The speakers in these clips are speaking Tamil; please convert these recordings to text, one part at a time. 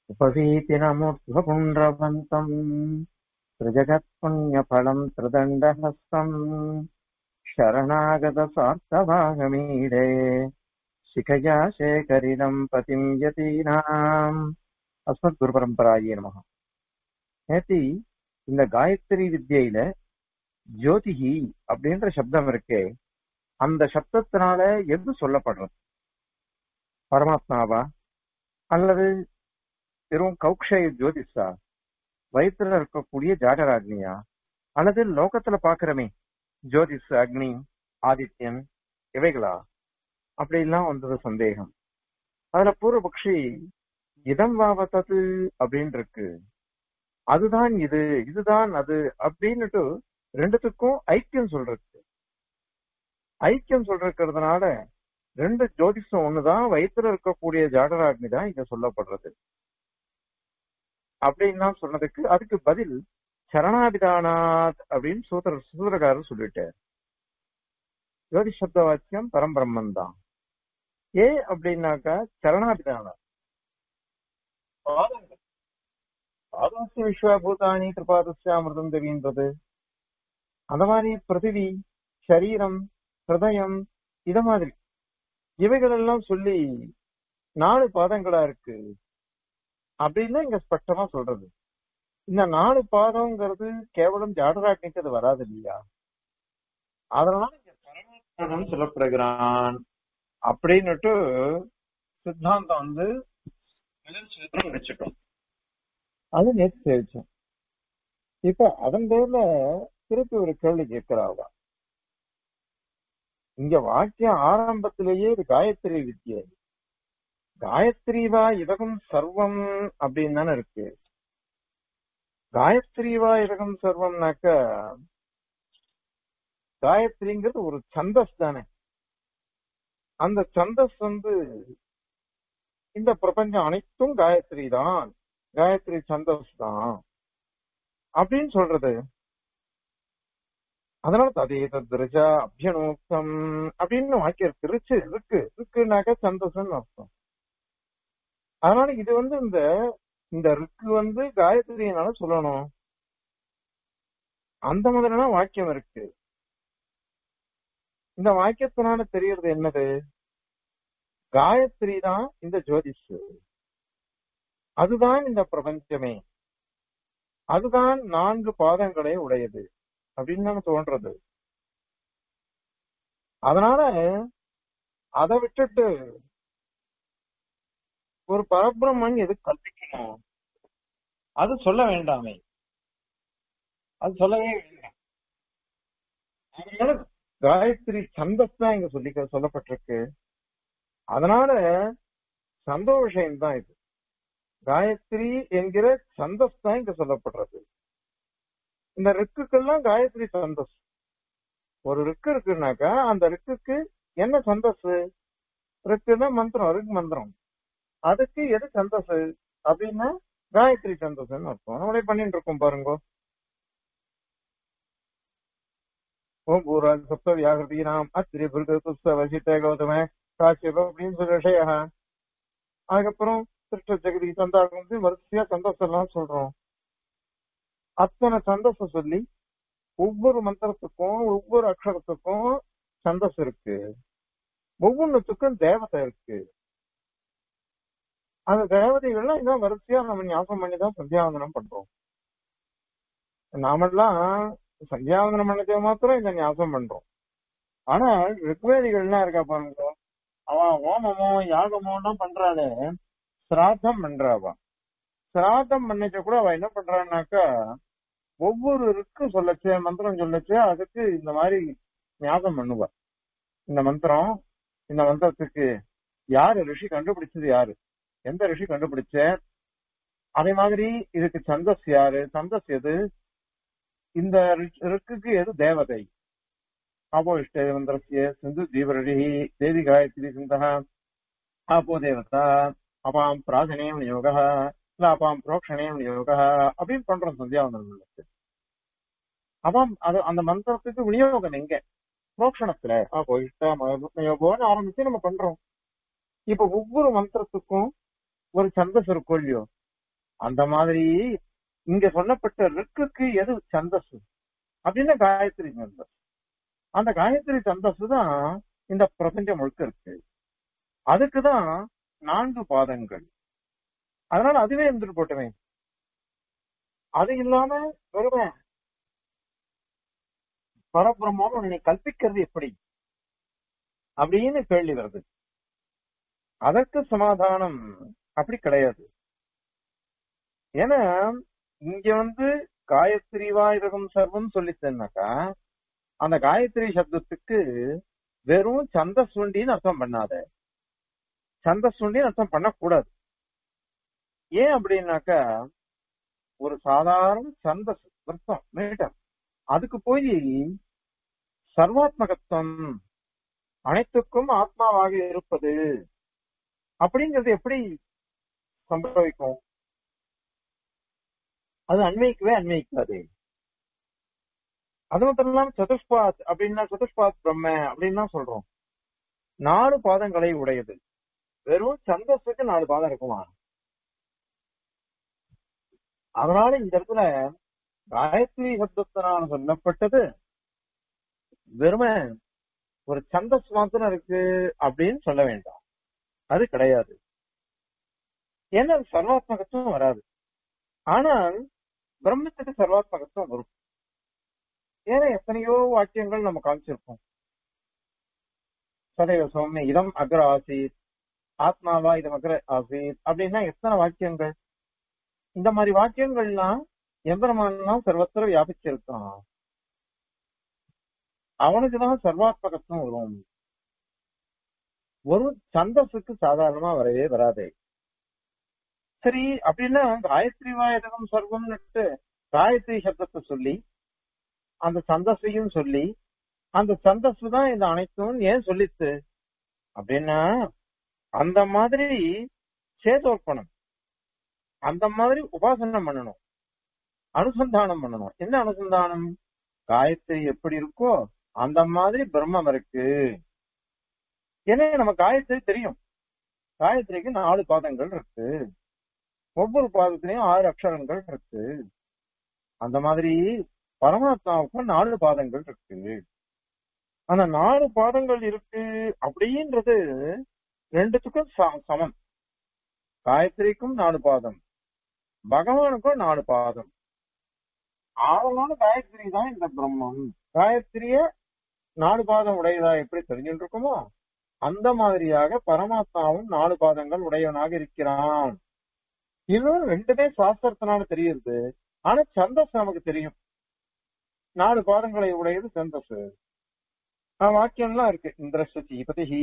उपवीतिनमुर्ध्वपुण्ड्रवन्तम् त्रिजगत्पुण्यफलम् त्रिदण्डहस्तम् शरणागतसार्थभागमीडे शिखया शेखरिणम् पतिम् यतीनाम् அஸ்மத் பரம்பராயே நமக நேத்தி இந்த காயத்ரி வித்யில ஜோதிகி அப்படின்ற சப்தம் இருக்கே அந்த சப்தத்தினால எது சொல்லப்படுறது பரமாத்மாவா அல்லது வெறும் கௌக்ஷய ஜோதிஷா வயிற்றுல இருக்கக்கூடிய ஜாகராக்னியா அல்லது லோகத்துல பாக்குறமே ஜோதிஷ் அக்னி ஆதித்யன் இவைகளா அப்படிலாம் வந்தது சந்தேகம் அதுல பூர்வபக்ஷி இதம் வாவத்தது அப்படின்னு இருக்கு அதுதான் இது இதுதான் அது அப்படின்னுட்டு ரெண்டுத்துக்கும் ஐக்கியம் சொல்றது ஐக்கியம் சொல்றதுனால ரெண்டு ஜோதிஷம் ஒண்ணுதான் வயிற்றுல இருக்கக்கூடிய ஜாடராக்னி தான் இங்க சொல்லப்படுறது அப்படின்னு சொன்னதுக்கு அதுக்கு பதில் சரணாபிதானாத் அப்படின்னு சூத்திர சூத்திரக்காரர் சொல்லிட்டார் ஜோதி சப்த வாக்கியம் பரம்பிரம்மன் தான் ஏ அப்படின்னாக்கா சரணாபிதானா பாதங்கள் பாதஸ்ய விஸ்வபூதானி கிருபாதஸ்யாமிருதம் தெரிகின்றது அந்த மாதிரி பிருத்திவி சரீரம் ஹிருதயம் இத மாதிரி இவைகள் எல்லாம் சொல்லி நாலு பாதங்களா இருக்கு அப்படின்னு இங்க ஸ்பஷ்டமா சொல்றது இந்த நாலு பாதம்ங்கிறது கேவலம் ஜாடராக்னிக்கு அது வராது இல்லையா அதனால இங்க பரமாத்மன் சொல்லப்படுகிறான் அப்படின்னுட்டு சித்தாந்தம் வந்து சூத்திரம் வச்சுட்டோம் அது நேற்று தெரிவிச்சோம் இப்ப அதன் பேர்ல திருப்பி ஒரு கேள்வி கேட்கிறாவா இங்க வாக்கியம் ஆரம்பத்திலேயே இது காயத்ரி வித்யை காயத்ரிவா இதகம் சர்வம் அப்படின்னு தானே இருக்கு காயத்ரிவா இதகம் சர்வம்னாக்க காயத்ரிங்கிறது ஒரு சந்தஸ் தானே அந்த சந்தஸ் வந்து இந்த பிரபஞ்சம் அனைத்தும் காயத்ரி தான் காயத்ரி சந்தோஷ் தான் அப்படின்னு சொல்றது அதனால ததே தத்ரஜா அபியனோக்தம் அப்படின்னு வாக்கியம் இருக்கு இருக்கு இருக்குனாக்க சந்தோஷம்னு அர்த்தம் அதனால இது வந்து இந்த இந்த ருக்கு வந்து காயத்ரினால சொல்லணும் அந்த மாதிரியான வாக்கியம் இருக்கு இந்த வாக்கியத்தினால தெரியறது என்னது காயத்ரி தான் இந்த ஜோதிஷ் அதுதான் இந்த பிரபஞ்சமே அதுதான் நான்கு பாதங்களை உடையது அப்படின்னு தோன்றது அதனால அதை விட்டுட்டு ஒரு பரபிரம்மன் எது கற்பிக்கணும் அது சொல்ல வேண்டாமே அது சொல்லவே வேண்டாம் அதனால காயத்ரி சந்தஸ் தான் இங்க சொல்லி சொல்லப்பட்டிருக்கு அதனால சந்தோஷம் தான் இது காயத்ரி என்கிற சந்தஸ் தான் இங்க சொல்லப்படுறது இந்த ரிக்குக்கெல்லாம் காயத்ரி சந்தஸ் ஒரு ரிக்கு இருக்குனாக்கா அந்த ரிக்குக்கு என்ன சந்தஸ் ரிக்குன்னா மந்திரம் ரிக் மந்திரம் அதுக்கு எது சந்தஸ் அப்படின்னா காயத்ரி சந்தஸ்ன்னு அர்த்தம் நம்மளே பண்ணிட்டு இருக்கோம் பாருங்க ஓம் பூராஜ் சப்த வியாகிருதி நாம் அத்திரி புருக புஸ்த வசித்த கௌதம காசியப அப்படின்னு சொல்ற விஷயம் அதுக்கப்புறம் திருஷ்ட ஜெகதி சந்தாகம் வந்து வரிசையா சந்தோஷம் எல்லாம் சொல்றோம் அத்தனை சந்தோஷம் சொல்லி ஒவ்வொரு மந்திரத்துக்கும் ஒவ்வொரு அக்ஷரத்துக்கும் சந்தோஷம் இருக்கு ஒவ்வொன்றுத்துக்கும் தேவதை இருக்கு அந்த தேவதைகள்லாம் இதான் வரிசையா நம்ம ஞாபகம் பண்ணி தான் சந்தியாவந்தனம் பண்றோம் நாமெல்லாம் சந்தியாவந்தனம் பண்ணதே மாத்திரம் இந்த ஞாபகம் பண்றோம் ஆனா ரிக்வேதிகள்லாம் இருக்கா பாருங்க அவன் ஓமமோ யாகமோ எல்லாம் பண்றாளே சிராத்தம் பண்றாவா சிராத்தம் பண்ணிச்ச கூட அவ என்ன பண்றான்னாக்கா ஒவ்வொரு ருக்கு சொல்லச்சு மந்திரம் சொல்லச்சு அதுக்கு இந்த மாதிரி ஞாபகம் பண்ணுவா இந்த மந்திரம் இந்த மந்திரத்துக்கு யாரு ரிஷி கண்டுபிடிச்சது யாரு எந்த ரிஷி கண்டுபிடிச்ச அதே மாதிரி இதுக்கு சந்தஸ் யாரு சந்தஸ் எது இந்த ரிக்குக்கு எது தேவதை ஆபோ இஷ்ட மந்திரசிய சிந்து தீவரடி தேவி காயத்ரி சிந்தா ஆபோ தேவதா அபாம் பிராசனேம் யோக இல்ல அபாம் புரோக்ஷனேம் யோக அப்படின்னு பண்றோம் சந்தியாவந்தனங்களுக்கு அபாம் அது அந்த மந்திரத்துக்கு விநியோகம் எங்க புரோக்ஷணத்துல அப்போ இஷ்ட யோகோன்னு ஆரம்பிச்சு நம்ம பண்றோம் இப்ப ஒவ்வொரு மந்திரத்துக்கும் ஒரு சந்தஸ் இருக்கும் இல்லையோ அந்த மாதிரி இங்க சொல்லப்பட்ட ரிக்குக்கு எது சந்தஸ் அப்படின்னா காயத்ரி சந்தஸ் அந்த காயத்ரி சந்தஸ் தான் இந்த பிரபஞ்சம் முழுக்க இருக்கு அதுக்குதான் நான்கு பாதங்கள் அதனால அதுவே இருந்துட்டு போட்டுமே அது இல்லாம வெறும் பரபிரம்மம் நீ கல்பிக்கிறது எப்படி அப்படின்னு கேள்வி வருது அதற்கு சமாதானம் அப்படி கிடையாது ஏன்னா இங்க வந்து காயத்ரி வாயுரகம் சர்வம் சொல்லித்தேன்னாக்கா அந்த காயத்ரி சப்தத்துக்கு வெறும் சந்தஸ்வண்டின்னு அர்த்தம் பண்ணாத சந்தஸ்வண்டின்னு அர்த்தம் பண்ணக்கூடாது ஏன் அப்படின்னாக்கா ஒரு சாதாரண சந்தஸ் அர்த்தம் மீட்டர் அதுக்கு போய் சர்வாத்மகத்துவம் அனைத்துக்கும் ஆத்மாவாக இருப்பது அப்படிங்கிறது எப்படி சம்பவிக்கும் அது அன்மைக்கவே அன்மைக்காது அது மட்டும் இல்லாம சதுஷ்பாத் அப்படின்னா சதுஷ்பாத் பிரம்ம அப்படின்னு தான் சொல்றோம் நாலு பாதங்களை உடையது வெறும் சந்தஸுக்கு நாலு பாதம் இருக்குமா அதனால இந்த இடத்துல காயத்ரி சப்தத்தினால சொல்லப்பட்டது வெறுமை ஒரு சந்தஸ் மாத்திரம் இருக்கு அப்படின்னு சொல்ல வேண்டாம் அது கிடையாது ஏன்னா அது சர்வாத்மகத்துவம் வராது ஆனால் பிரம்மத்துக்கு சர்வாத்மகத்துவம் வரும் ஏன்னா எத்தனையோ வாக்கியங்கள் நம்ம காமிச்சிருப்போம் சதைவ சௌமிய இதம் அக்ர ஆசீத் ஆத்மாவா இதம் அக்ர ஆசீத் அப்படின்னா எத்தனை வாக்கியங்கள் இந்த மாதிரி வாக்கியங்கள்லாம் எம்பெருமான்லாம் சர்வத்திர வியாபிச்சிருக்கான் அவனுக்குதான் சர்வாத்மகத்துவம் வரும் ஒரு சந்தஸுக்கு சாதாரணமா வரவே வராதே சரி அப்படின்னா காயத்ரி வாயதகம் சர்வம்னுட்டு காயத்ரி சப்தத்தை சொல்லி அந்த சந்தஸையும் சொல்லி அந்த சந்தஸ் தான் இந்த அனைத்தும் ஏன் சொல்லித்து அப்படின்னா அந்த மாதிரி சேதோர்ப்பணம் அந்த மாதிரி உபாசனம் பண்ணணும் அனுசந்தானம் பண்ணணும் என்ன அனுசந்தானம் காயத்ரி எப்படி இருக்கோ அந்த மாதிரி பிரம்மம் இருக்கு ஏன்னா நம்ம காயத்ரி தெரியும் காயத்ரிக்கு நாலு பாதங்கள் இருக்கு ஒவ்வொரு பாதத்திலையும் ஆறு அக்ஷரங்கள் இருக்கு அந்த மாதிரி பரமாத்மாவுக்கும் நாலு பாதங்கள் இருக்கு அந்த நாலு பாதங்கள் இருக்கு அப்படின்றது ரெண்டுத்துக்கும் ச- சமம் காயத்ரிக்கும் நாலு பாதம் பகவானுக்கும் நாலு பாதம் ஆழமான காயத்ரி தான் இந்த பிரம்மம் காயத்ரிய நாலு பாதம் உடையதா எப்படி தெரிஞ்சுட்டு இருக்குமோ அந்த மாதிரியாக பரமாத்மாவும் நாலு பாதங்கள் உடையவனாக இருக்கிறான் இதுவும் ரெண்டுமே சாஸ்திரத்தினால தெரியுது ஆனா சந்தஸ் நமக்கு தெரியும் நாலு பாதங்களை உடையது சந்தஸ் வாக்கியம்லாம் இருக்கு இந்திரஸ்து சீபதிஹி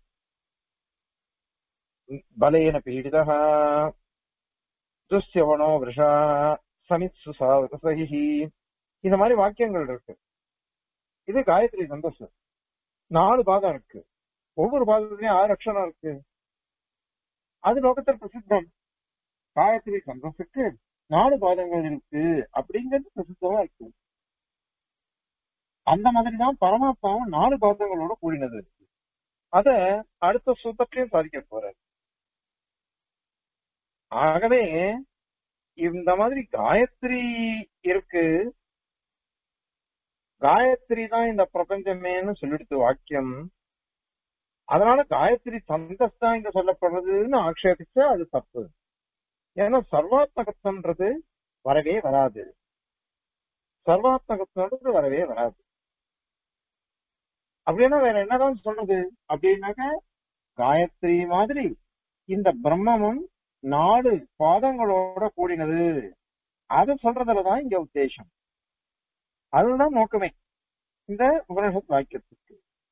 பலேன பீடிதः துஷ்யவனோ விஷா சமித்சு சகிஹி இந்த மாதிரி வாக்கியங்கள் இருக்கு இது காயத்ரி சந்தோஷ் நாலு பாதம் இருக்கு ஒவ்வொரு பாதத்துலயும் ஆறு அக்ஷரம் இருக்கு அது லோகத்தில் பிரசித்தம் காயத்ரி சந்தோஷுக்கு நாலு பாதங்கள் இருக்கு அப்படிங்கிறது பிரசித்தமா இருக்கு அந்த மாதிரிதான் பரமாத்மாவும் நாலு பாதங்களோட கூடினது இருக்கு அத அடுத்த சூத்திரத்திலையும் சாதிக்க போறாரு ஆகவே இந்த மாதிரி காயத்ரி இருக்கு காயத்ரி தான் இந்த பிரபஞ்சமேன்னு சொல்லிடுத்து வாக்கியம் அதனால காயத்ரி சந்தஸ் தான் இங்க சொல்லப்படுறதுன்னு ஆக்ஷேபிச்சா அது தப்பு ஏன்னா சர்வாத்மகத்துவன்றது வரவே வராது சர்வாத்மகத்துவன்றது வரவே வராது அப்படின்னா வேற என்னதான் சொல்றது அப்படின்னாக்க காயத்ரி மாதிரி இந்த பிரம்மமும் நாலு பாதங்களோட கூடினது அது சொல்றதுலதான் இங்க உத்தேசம் அதுதான் நோக்கமே இந்த உபனிஷத் வாக்கியத்துக்கு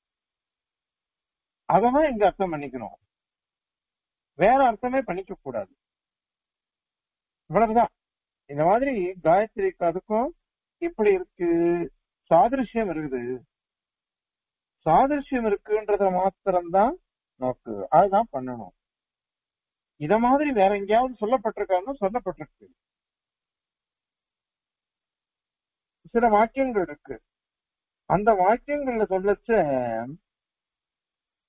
அததான் இங்க அர்த்தம் பண்ணிக்கணும் வேற அர்த்தமே பண்ணிக்க கூடாது இவ்வளவுதான் இந்த மாதிரி காயத்ரிக்கு அதுக்கும் இப்படி இருக்கு சாதிருஷ்யம் இருக்குது சாதிருஷ்யம் இருக்குன்றத மாத்திரம்தான் நோக்கு அதுதான் பண்ணணும் இத மாதிரி வேற எங்கேயாவது சொல்லப்பட்டிருக்கான்னு சொல்லப்பட்டிருக்கு சில வாக்கியங்கள் இருக்கு அந்த வாக்கியங்கள்ல சொல்லச்ச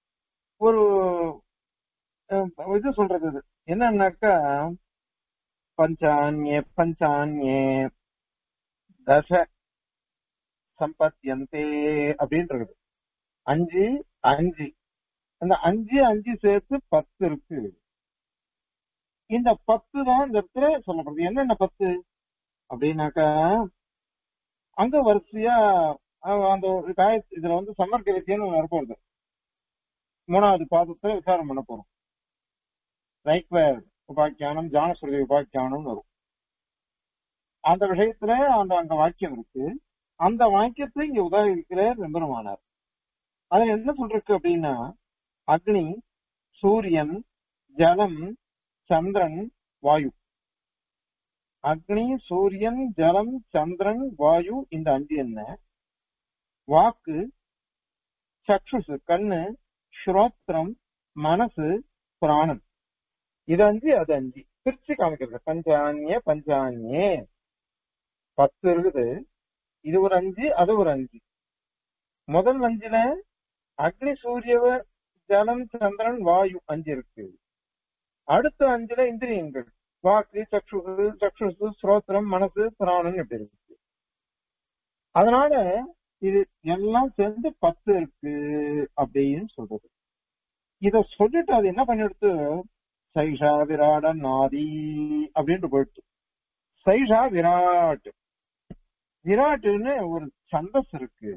ஒரு அஹ், இது சொல்றது இது என்னன்னாக்கா பஞ்சான்யே பஞ்சான்யே தச சம்பத்தியந்தே அப்படின்னு இருக்குது அஞ்சு அஞ்சு அந்த அஞ்சு அஞ்சு சேர்த்து பத்து இருக்கு இந்த பத்து தான் இந்த இடத்துல சொல்லப்படுது என்னென்ன பத்து அப்படின்னாக்கா அங்க வரிசையா அஹ், அந்த ஒரு காய இதுல வந்து சம்மர்க்க வித்தியன்னு ஒண்ணு வரப்போகுது மூணாவது பாதத்துல விசாரம் பண்ண போறோம் ரைக்வேர் உபாக்கியானம் ஜானஸ்ருதி உபாக்கியானம் வரும் அந்த விஷயத்துல அந்த அங்க வாக்கியம் இருக்கு அந்த வாக்கியத்தை இங்க உதாரிக்கிறார் எம்பெருமானார் அதுல என்ன சொல்றக்கு அப்படின்னா அக்னி சூரியன் ஜலம் சந்திரன் வாயு அக்னி சூரியன் ஜலம் சந்திரன் வாயு இந்த அஞ்சு என்ன வாக்கு சக்ஷுசு கண்ணு ஸ்ரோத்ரம் மனசு பிராணன் இது அஞ்சு அது அஞ்சு பிரிச்சு காமிக்கிறது பஞ்சான்ய பஞ்சான்யே பத்து இருக்குது இது ஒரு அஞ்சு அது ஒரு அஞ்சு முதல் அஞ்சுல அக்னி சூரிய ஜலம் சந்திரன் வாயு அஞ்சு இருக்கு அடுத்த அஞ்சுல இந்திரியங்கள் வாக்கு சக்ஷுசு சக்ஷுசு ஸ்ரோத்திரம் மனசு பிராணன் இப்படி இருக்கு அதனால இது எல்லாம் சேர்ந்து பத்து இருக்கு அப்படின்னு சொல்றது இத சொல்லிட்டு அது என்ன பண்ணிடுத்து சைஷா விராட நாதி அப்படின்ட்டு போயிடுச்சு சைஷா விராட் விராட்டுன்னு ஒரு சந்தஸ் இருக்கு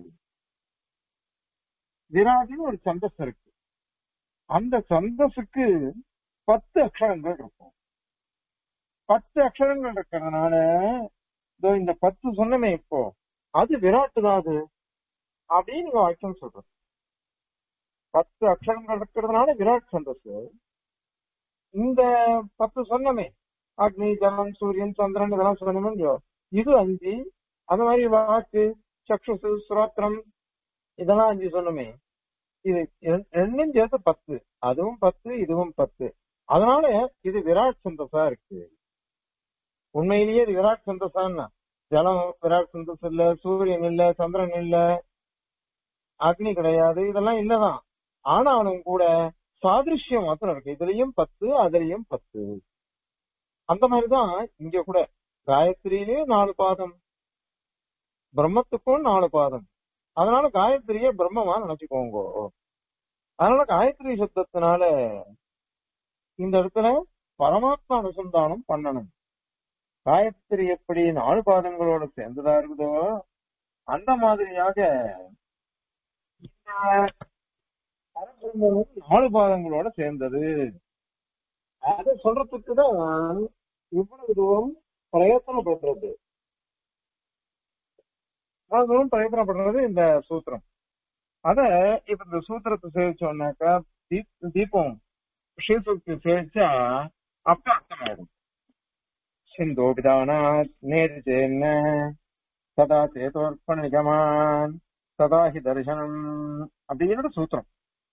விராட்னு ஒரு சந்தஸ் இருக்கு அந்த சந்தஸுக்கு பத்து அக்ஷரங்கள் இருக்கும் பத்து அக்ஷரங்கள் இருக்கிறதுனால இதோ இந்த பத்து சொன்னமே இப்போ அது விராட்டு தான் அது அப்படின்னு நீங்க வாக்கியம் சொல்றது பத்து அக்ஷரங்கள் இருக்கிறதுனால விராட் சந்தஸ் இந்த பத்து சொன்னமே அக்னி ஜலம் சூரியன் சந்திரன் இதெல்லாம் சொன்னமே இல்லையோ இது அஞ்சு அந்த மாதிரி வாக்கு சக்ஷுசு சுரோத்திரம் இதெல்லாம் அஞ்சு சொன்னமே இது ரெ- ரெண்டும் சேர்த்து பத்து அதுவும் பத்து இதுவும் பத்து அதனால இது விராட் சந்தோஷா இருக்கு உண்மையிலேயே இது விராட் சந்தோஷம்னா ஜலம் விராட் சந்தோஷம் இல்ல சூரியன் இல்ல சந்திரன் இல்ல அக்னி கிடையாது இதெல்லாம் இல்லதான் ஆனாலும் கூட சாதிருஷ்யம் மாத்திரம் இருக்கு இதுலயும் பத்து அதுலயும் பத்து அந்த மாதிரிதான் இங்க கூட காயத்ரியிலயும் நாலு பாதம் பிரம்மத்துக்கும் நாலு பாதம் அதனால காயத்ரியை பிரம்மமா நினைச்சுக்கோங்க அதனால காயத்ரி சப்தத்தினால இந்த இடத்துல பரமாத்மா அனுசந்தானம் பண்ணணும் காயத்ரி எப்படி நாலு பாதங்களோட சேர்ந்ததா இருக்குதோ அந்த மாதிரியாக இந்த பரபிரம்மமும் நாலு பாதங்களோட சேர்ந்தது அதை சொல்றதுக்கு தான் இவ்வளவு தூரம் பிரயத்தனப்படுறது இவ்வளவு தூரம் பிரயத்தனப்படுறது இந்த சூத்திரம் அத இப்ப இந்த சூத்திரத்தை சேவிச்சோம்னாக்கா தீப் தீபம் ஸ்ரீசுக்தி சேவிச்சா அப்ப அர்த்தமாயிடும் சிந்தோபிதானாத் நேரிச்சேன்ன சதா சேதோர்ப்பண நிகமான் சதா ஹி தரிசனம் அப்படிங்கிற சூத்திரம்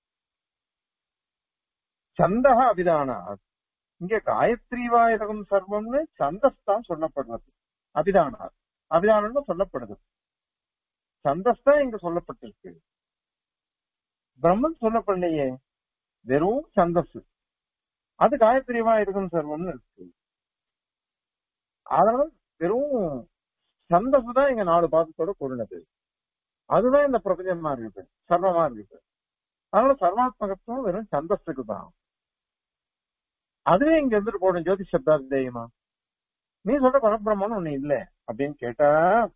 சந்தக அபிதானாத் இங்க காயத்ரி வாயகம் சர்வம்னு சந்தஸ்தான் சொல்லப்படுறது அபிதானாத் அபிதானம்னு சொல்லப்படுது சந்தஸ்தான் இங்க சொல்லப்பட்டிருக்கு பிரம்மன் சொல்லப்படலையே வெறும் சந்தஸ் அது காயத்ரி வாயகம் சர்வம்னு இருக்கு அதனால வெறும் சந்தஸ் தான் இங்க நாலு பாதத்தோட கூடினது அதுதான் இந்த பிரபஞ்சமா இருக்குது சர்வமா இருக்குது அதனால சர்வாத்மகத்துவம் வெறும் சந்தஸுக்கு தான் அதுவே இங்க இருந்துட்டு போடும் ஜோதி சப்தாந்தேயமா நீ சொல்ற பரபிரம்மன் ஒண்ணு இல்ல அப்படின்னு கேட்டா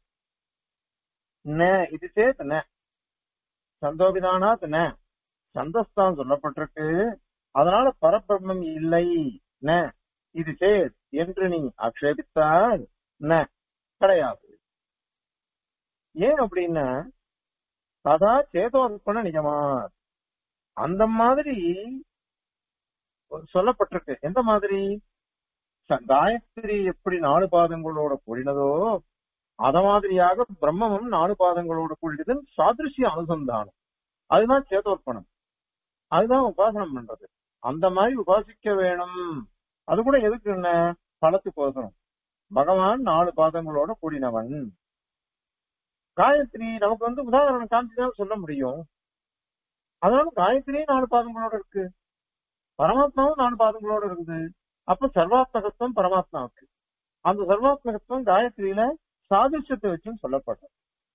ந இது சேத் ந சந்தோபிதானாத் ந சந்தஸ்தான் சொல்லப்பட்டிருக்கு அதனால பரபிரம்மம் இல்லை ந இது சேத் என்று நீ ஆக்ஷேபித்தால் ந கிடையாது ஏன் அப்படின்னா சதா சேதோர்ப்பண நிஜமா அந்த மாதிரி சொல்லப்பட்டிருக்கு எந்த மாதிரி ச- காயத்ரி எப்படி நாலு பாதங்களோட கூடினதோ அத மாதிரியாக பிரம்மமும் நாலு பாதங்களோட கூடியது சாதிருஷ்ய அனுசந்தானம் அதுதான் சேதோர்ப்பணம் அதுதான் உபாசனம் பண்றது அந்த மாதிரி உபாசிக்க வேணும் அது கூட எதுக்கு என்ன பலத்துக்கோசரம் பகவான் நாலு பாதங்களோட கூடினவன் காயத்ரி நமக்கு வந்து உதாரணம் காமிச்சுதான் சொல்ல முடியும் அதனால காயத்ரியும் நாலு பாதங்களோட இருக்கு பரமாத்மாவும் நாலு பாதங்களோட இருக்குது அப்ப சர்வாத்மகத்துவம் பரமாத்மாவுக்கு அந்த சர்வாத்மகத்துவம் காயத்ரியில சாதிஷ்யத்தை வச்சும் சொல்லப்படுறது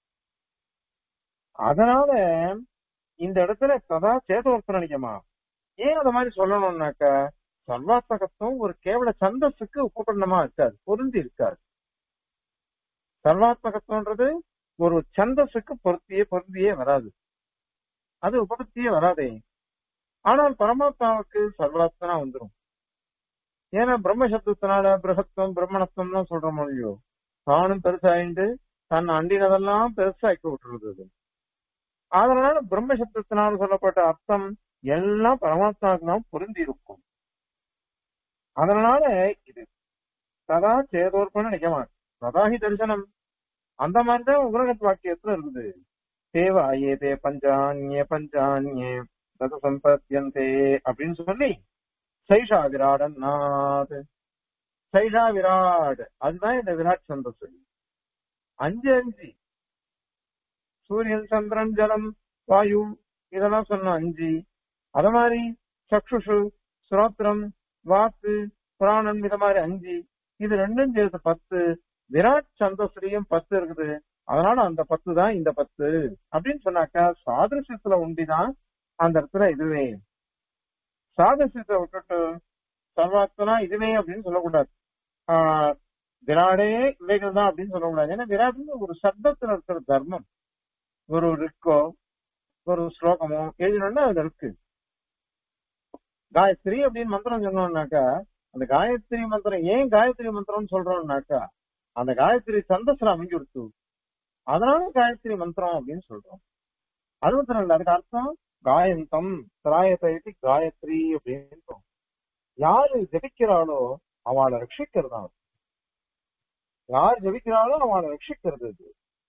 அதனால இந்த இடத்துல சதா சேதவர்த்தம் நினைக்கமா ஏன் அத மாதிரி சொல்லணும்னாக்க சர்வாத்மகத்துவம் ஒரு கேவல சந்தஸுக்கு உபகரணமா இருக்காது பொருந்தி இருக்காது சர்வாத்மகத்துவன்றது ஒரு சந்தஸுக்கு பொருத்தியே பொருந்தியே வராது அது உபபத்தியே வராதே ஆனால் பரமாத்மாவுக்கு சர்வாத்மனா வந்துடும் ஏன்னா பிரம்ம சப்தத்தினால பிரகத்துவம் பிரம்மணத்துவம் தான் சொல்றோம் இல்லையோ தானும் பெருசாயிண்டு தன் அண்டினதெல்லாம் பெருசாக்கி விட்டுறது அது. அதனால பிரம்ம சப்தத்தினால் சொல்லப்பட்ட அர்த்தம் எல்லாம் பரமாத்மாவுக்கு தான் பொருந்தி இருக்கும் அதனால இது சதா சேதோர்ப்பன்னு நினைக்கமா சதாஹி தரிசனம் அந்த மாதிரிதான் உலகத் வாக்கியத்துல இருக்குது தேவ ஏதே பஞ்சான்யே பஞ்சான்யே தத சம்பத்தியந்தே அப்படின்னு சொல்லி சைஷா விராடன் நாத் சைஷா விராட் அதுதான் இந்த விராட் சந்தஸ் அஞ்சு அஞ்சு சூரியன் சந்திரன் ஜலம் வாயு இதெல்லாம் சொன்ன அஞ்சு அத மாதிரி சக்ஷுஷு ஸ்ரோத்ரம் வாக்கு புராணம் இத மாதிரி அஞ்சு இது ரெண்டும் சேர்த்து பத்து விராட் சந்தஸ்லயும் பத்து இருக்குது அதனால அந்த பத்து தான் இந்த பத்து அப்படின்னு சொன்னாக்கா சாதிருஷ்யத்துல உண்டிதான் அந்த இடத்துல இதுவே சாதிருஷ்யத்தை விட்டுட்டு சர்வாத்மனா இதுவே அப்படின்னு சொல்லக்கூடாது ஆஹ் விராடே இவைகள் தான் அப்படின்னு சொல்லக்கூடாது ஏன்னா விராட்னு ஒரு சப்தத்துல இருக்கிற தர்மம் ஒரு ரிக்கோ ஒரு ஸ்லோகமோ எழுதணும்னா அது இருக்கு காயத்ரி அப்படின்னு மந்திரம் சொன்னோம்னாக்கா அந்த காயத்ரி மந்திரம் ஏன் காயத்ரி மந்திரம்னு சொல்றோம்னாக்கா அந்த காயத்ரி சந்தஸ்ல அமைஞ்சு கொடுத்து அதனால காயத்ரி மந்திரம் அப்படின்னு சொல்றோம் அது மாத்திரம் இல்ல அதுக்கு அர்த்தம் காயந்தம் திராயத்தை காயத்ரி அப்படின்னு யாரு ஜபிக்கிறாளோ அவளை ரட்சிக்கிறதா அது. யார் ஜபிக்கிறாளோ அவளை ரட்சிக்கிறது இது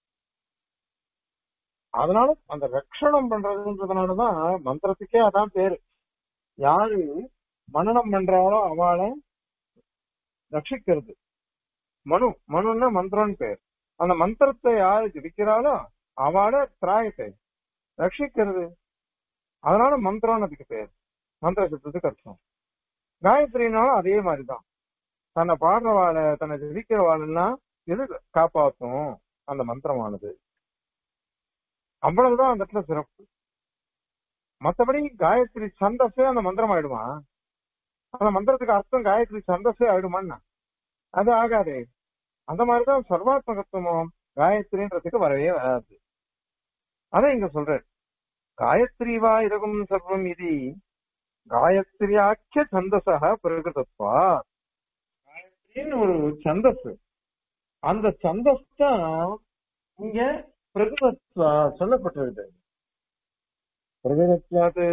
அதனால அந்த ரட்சணம் பண்றதுன்றதுனாலதான் மந்திரத்துக்கே அதான் பேரு யாரு மனனம் பண்றாளோ அவளை ரட்சிக்கிறது மனு மனுன்னா மந்திரம்னு பேர் அந்த மந்திரத்தை யாரு ஜபிக்கிறாளோ அவளை திராயத்தை ரட்சிக்கிறது அதனால மந்திரம் அதுக்கு பேர் மந்திர சப்தத்துக்கு அர்த்தம் காயத்ரினாலும் அதே மாதிரிதான் தன்னை பாடுறவாளை தன்னை ஜெபிக்கிறவாளெல்லாம் எது காப்பாத்தும் அந்த மந்திரமானது அவ்வளவுதான் அந்த இடத்துல சிறப்பு மத்தபடி காயத்ரி சந்தஸே அந்த மந்திரம் ஆயிடுமா அந்த மந்திரத்துக்கு அர்த்தம் காயத்ரி சந்தஸே ஆயிடுமான்னா அது ஆகாதே அந்த மாதிரிதான் சர்வாத்மகத்துவம் காயத்ரின்றதுக்கு வரவே வராது அதான் இங்க சொல்ற காயத்ரி வா இதகும் சர்வம் இது காயத்ரியாக்கிய சந்தசக பிரகிருதத்வா காயத்ரின்னு ஒரு சந்தஸ் அந்த சந்தஸ் தான் இங்க பிரகிருதத்வா சொல்லப்பட்டிருக்கு பிரகிருத்வாது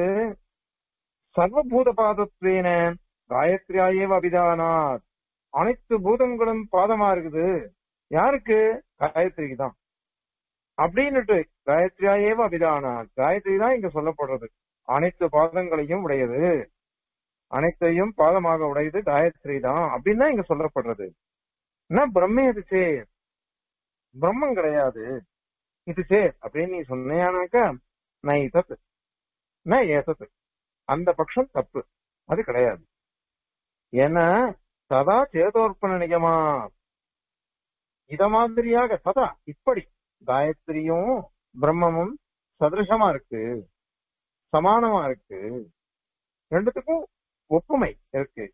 சர்வபூத பாதத்வேன காயத்ரியாயேவ அபிதானாத் அனைத்து பூதங்களும் பாதமா இருக்குது யாருக்கு காயத்ரிக்கு தான் அப்படின்னுட்டு காயத்ரியாயேவ அபிதானாத் காயத்ரி தான் இங்க சொல்லப்படுறது அனைத்து பாதங்களையும் உடையது அனைத்தையும் பாதமாக உடையது காயத்ரி தான் அப்படின்னு தான் இங்க சொல்லப்படுறது என்ன பிரம்மே இது சேர் பிரம்மம் கிடையாது இது சேர் அப்படின்னு நீ சொன்னியானாக்கா நான் இதத்து நான் ஏசத்து அந்த பட்சம் தப்பு அது கிடையாது ஏன்னா சதா சேதோர்ப்பண நிகமா இத மாதிரியாக சதா இப்படி காயத்ரியும் பிரம்மமும் சதிருஷமா இருக்கு சமானமா இருக்கு ரெண்டுத்துக்கும் ஒப்புமை இருக்கு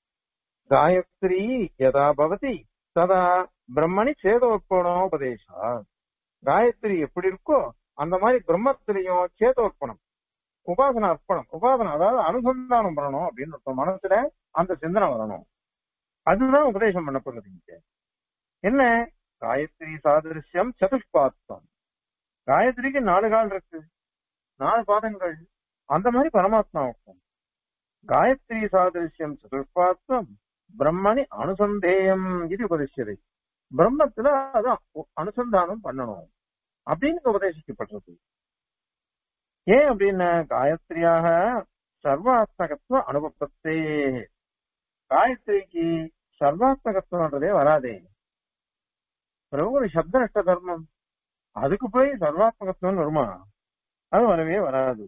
காயத்ரி யதா பவதி ததா பிரம்மணி சேதோர்ப்பணோபதேசா காயத்ரி எப்படி இருக்கோ அந்த மாதிரி பிரம்மத்திலையும் சேதோர்ப்பணம் உபாசன அர்ப்பணம் உபாசனம் அதாவது அனுசந்தானம் பண்ணணும் அப்படின்னு அர்த்தம். மனசுல அந்த சிந்தனை வரணும் அதுதான் உபதேசம் பண்ணப்படுறது இங்க என்ன காயத்ரி சாதிருஷ்யம் சதுஷ்பாத்தம் காயத்ரிக்கு நாலு கால் இருக்கு நாலு பாதங்கள் அந்த மாதிரி பரமாத்மாவுக்கும் காயத்ரி சாதிருஷ்யம் சதுஷ்பாத்தம் பிரம்மணி அனுசந்தேயம் இது உபதேசியதை பிரம்மத்துல அதான் அனுசந்தானம் பண்ணணும் அப்படின்னு உபதேசிக்கப்படுறது ஏன் அப்படின்னா காயத்ரியாக சர்வாத்மகத்துவ அனுபவத்தே காயத்ரிக்கு சர்வாத்மகத்துவன்றதே வராதே பிறகு ஒரு சப்த நஷ்ட தர்மம் அதுக்கு போய் சர்வாத்மகத்துவம் வருமா அது வரவே வராது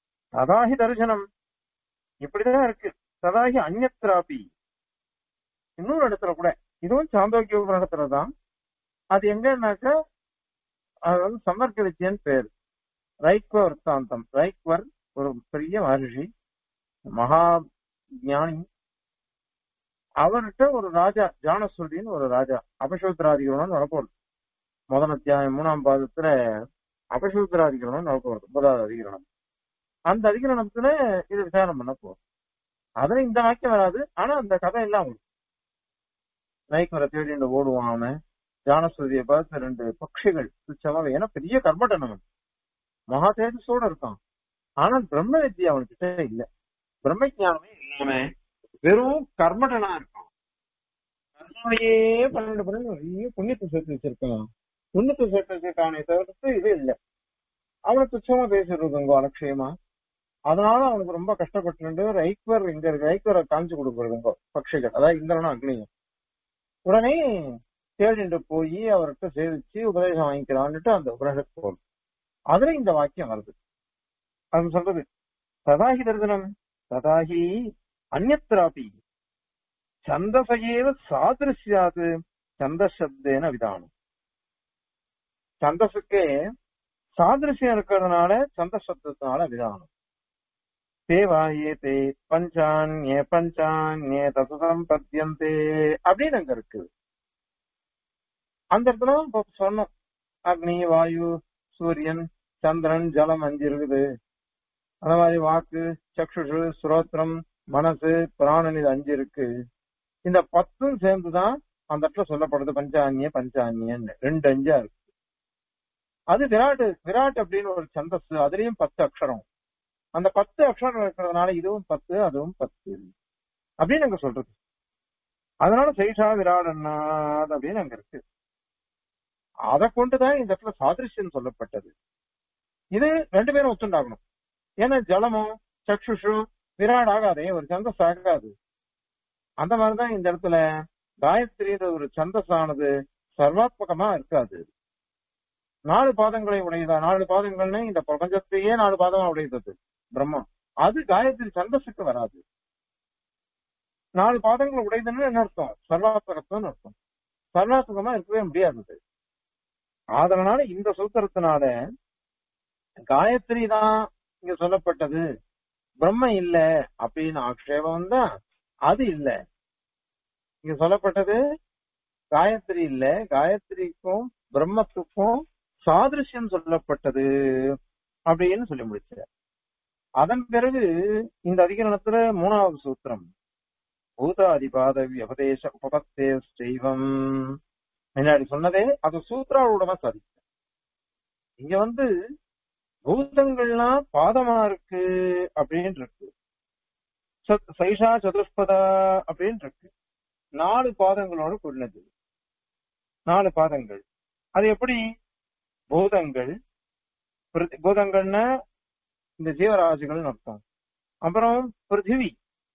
சதாஹி தரிசனம் இப்படிதான் இருக்கு சதாஹி அந்நத்ராபி இன்னொரு இடத்துல கூட இதுவும் சாந்தோக்கிய உபநிடத்துல தான் அது எங்கன்னாக்கா அது வந்து சமர்க்க வித்தியன் பேர் ரைக்வ விற்த்தாந்தம் ரைக்வர் ஒரு பெரிய மகர்ஷி மகா ஞானி அவர்கிட்ட ஒரு ராஜா ஜானஸ்வதின்னு ஒரு ராஜா அபசூத்திராதிகரணம் வரப்போகுது முதல் அத்தியாயம் மூணாம் பாதத்துல அபசூத்திராதிகரணம் வரப்போகுது முதலாவது அதிகரணம் அந்த அதிகரணத்துல இது விசாரணம் பண்ண போகுது அதுல இந்த வாக்கியம் வராது ஆனா அந்த கதை எல்லாம் வரும் நைக்குவரை தேடி ஓடுவான் அவன் ஜானஸ்வதியை பார்த்து ரெண்டு பட்சிகள் துச்சமா ஏன்னா பெரிய கர்மட்டன் அவன் மகா தேஜஸோட இருக்கான் ஆனா பிரம்ம வித்யா அவனுக்கிட்ட இல்ல பிரம்ம ஞானமே இல்லாம வெறும் கர்மடனா இருக்கான் கர்மாவையே பன்னெண்டு பன்னெண்டு நிறைய புண்ணியத்தை சேர்த்து வச்சிருக்கான் புண்ணியத்தை சேர்த்து வச்சிருக்கானே தவிர்த்து இது இல்ல அவனை துச்சமா பேசிடுறதுங்க அலட்சியமா அதனால அவனுக்கு ரொம்ப கஷ்டப்பட்டு ரைக்வர் இங்க இருக்கு ரைக்வரை காமிச்சு கொடுக்குறதுங்க பட்சிகள் அதாவது இந்திரனும் அக்னியும் உடனே தேடிட்டு போய் அவர்கிட்ட சேவிச்சு உபதேசம் வாங்கிக்கிறான்னுட்டு அந்த உபதேசத்து போகும் அதுல இந்த வாக்கியம் வருது அது சொல்றது ததாகி தர்சனம் ததாகி அந்நத்திராபி சந்தசையேவ சாதிருஷ்யாது சந்தசப்தேன விதானம் சந்தசுக்கே சாதிருஷ்யம் இருக்கிறதுனால சந்தசப்தத்தினால விதானம் தேவாயே தே பஞ்சான்யே பஞ்சான்யே தசதம் பத்தியந்தே அப்படின்னு அங்க இருக்கு அந்த இடத்துல இப்ப சொன்னோம் அக்னி வாயு சூரியன் சந்திரன் ஜலம் அஞ்சு இருக்குது அந்த மாதிரி வாக்கு சக்ஷுஷு ஸ்ரோத்திரம் மனசு பிராணன் இது அஞ்சு இருக்கு இந்த பத்தும் சேர்ந்துதான் அந்த இடத்துல சொல்லப்படுது பஞ்சான்ய பஞ்சான்யன்னு ரெண்டு அஞ்சா இருக்கு அது விராட் விராட் அப்படின்னு ஒரு சந்தஸ் அதுலயும் பத்து அக்ஷரம் அந்த பத்து அக்ஷரம் இருக்கிறதுனால இதுவும் பத்து அதுவும் பத்து அப்படின்னு அங்க சொல்றது அதனால சைஷா விராட் அண்ணாத் அப்படின்னு அங்க இருக்கு அதை கொண்டுதான் இந்த இடத்துல சாதிருஷ்யம் சொல்லப்பட்டது இது ரெண்டு பேரும் ஒத்துண்டாகணும் ஏன்னா ஜலமும் சக்ஷுஷு விராட் ஆகாதே ஒரு சந்தஸ் ஆகாது அந்த மாதிரிதான் இந்த இடத்துல காயத்ரி ஒரு சந்தஸானது சர்வாத்மகமா இருக்காது நாலு பாதங்களை உடையதா நாலு பாதங்கள்னு இந்த பிரபஞ்சத்தையே நாலு பாதமா உடையது பிரம்மம் அது காயத்ரி சந்தஸுக்கு வராது நாலு பாதங்கள் உடையதுன்னு என்ன அர்த்தம் சர்வாத்மகத்துவம்னு அர்த்தம் சர்வாத்மகமா இருக்கவே முடியாது அதனால இந்த சூத்திரத்தினால காயத்ரி தான் இங்க சொல்லப்பட்டது பிரம்ம இல்ல அப்படின்னு ஆக்ஷேபம் தான் அது இல்ல இங்க சொல்லப்பட்டது காயத்ரி இல்ல காயத்ரிக்கும் பிரம்மத்துக்கும் சாதிருஷ்யம் சொல்லப்பட்டது அப்படின்னு சொல்லி முடிச்சார் அதன் பிறகு இந்த அதிகரணத்துல மூணாவது சூத்திரம் பூதாதிபாத வியபதேச உபபத்தே செய்வம் முன்னாடி சொன்னதே அது சூத்ராவோட சாதிக்க இங்க வந்து பூதங்கள்லாம் பாதமா இருக்கு அப்படின்னு இருக்கு சத்- சைஷா சதுஷ்பதா அப்படின்னு இருக்கு நாலு பாதங்களோட கூடினது நாலு பாதங்கள் அது எப்படி பூதங்கள் பிருத்தி- பூதங்கள்னா இந்த ஜீவராசிகள்னு அர்த்தம் அப்புறம் பிருத்திவி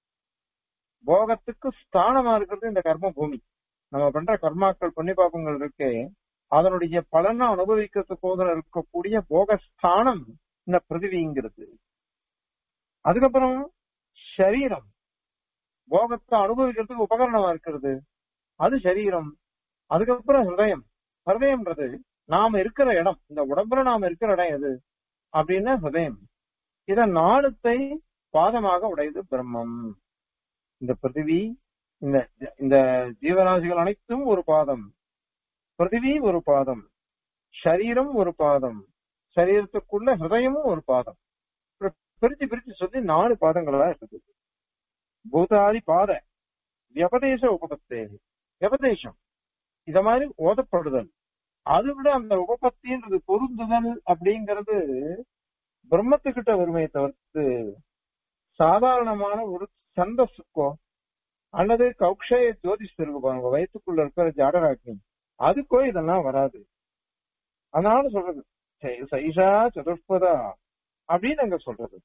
போகத்துக்கு ஸ்தானமா இருக்கிறது இந்த கர்ம பூமி நம்ம பண்ற கர்மாக்கள் புண்ணிய பாபங்கள் இருக்கே அதனுடைய பலனை அனுபவிக்கிறதுக்கு இருக்கக்கூடிய போகஸ்தானம் இந்த பிருத்திவிங்கிறது அதுக்கப்புறம் சரீரம் போகத்தை அனுபவிக்கிறதுக்கு உபகரணமா இருக்கிறது அது சரீரம் அதுக்கப்புறம் ஹிருதயம் ஹிருதயம்ன்றது நாம இருக்கிற இடம் இந்த உடம்புல நாம இருக்கிற இடம் எது அப்படின்னா ஹிருதயம் இத நாளுத்தை பாதமாக உடையது பிரம்மம் இந்த பிருத்திவி இந்த இந்த ஜீவராசிகள் அனைத்தும் ஒரு பாதம் பிருத்திவி ஒரு பாதம் சரீரம் ஒரு பாதம் சரீரத்துக்குள்ள ஹிருதயமும் ஒரு பாதம் பிரி- பிரிச்சு பிரிச்சு சொல்லி நாலு பாதங்களா இருக்குது பூதாதி பாத வியபதேச உபபத்தே வியபதேசம் இத மாதிரி ஓதப்படுதல் அது விட அந்த உபபத்தின்றது பொருந்துதல் அப்படிங்கிறது பிரம்மத்துக்கிட்ட வருமே தவிர்த்து சாதாரணமான ஒரு சந்தஸுக்கோ அல்லது கௌக்ஷய ஜோதிஷ் இருக்கு பாருங்க வயிற்றுக்குள்ள இருக்கிற ஜாடராக்னி அதுக்கோ இதெல்லாம் வராது அதனால சொல்றது சை- சைஷா சதுஷ்பதா அப்படின்னு அங்க சொல்றது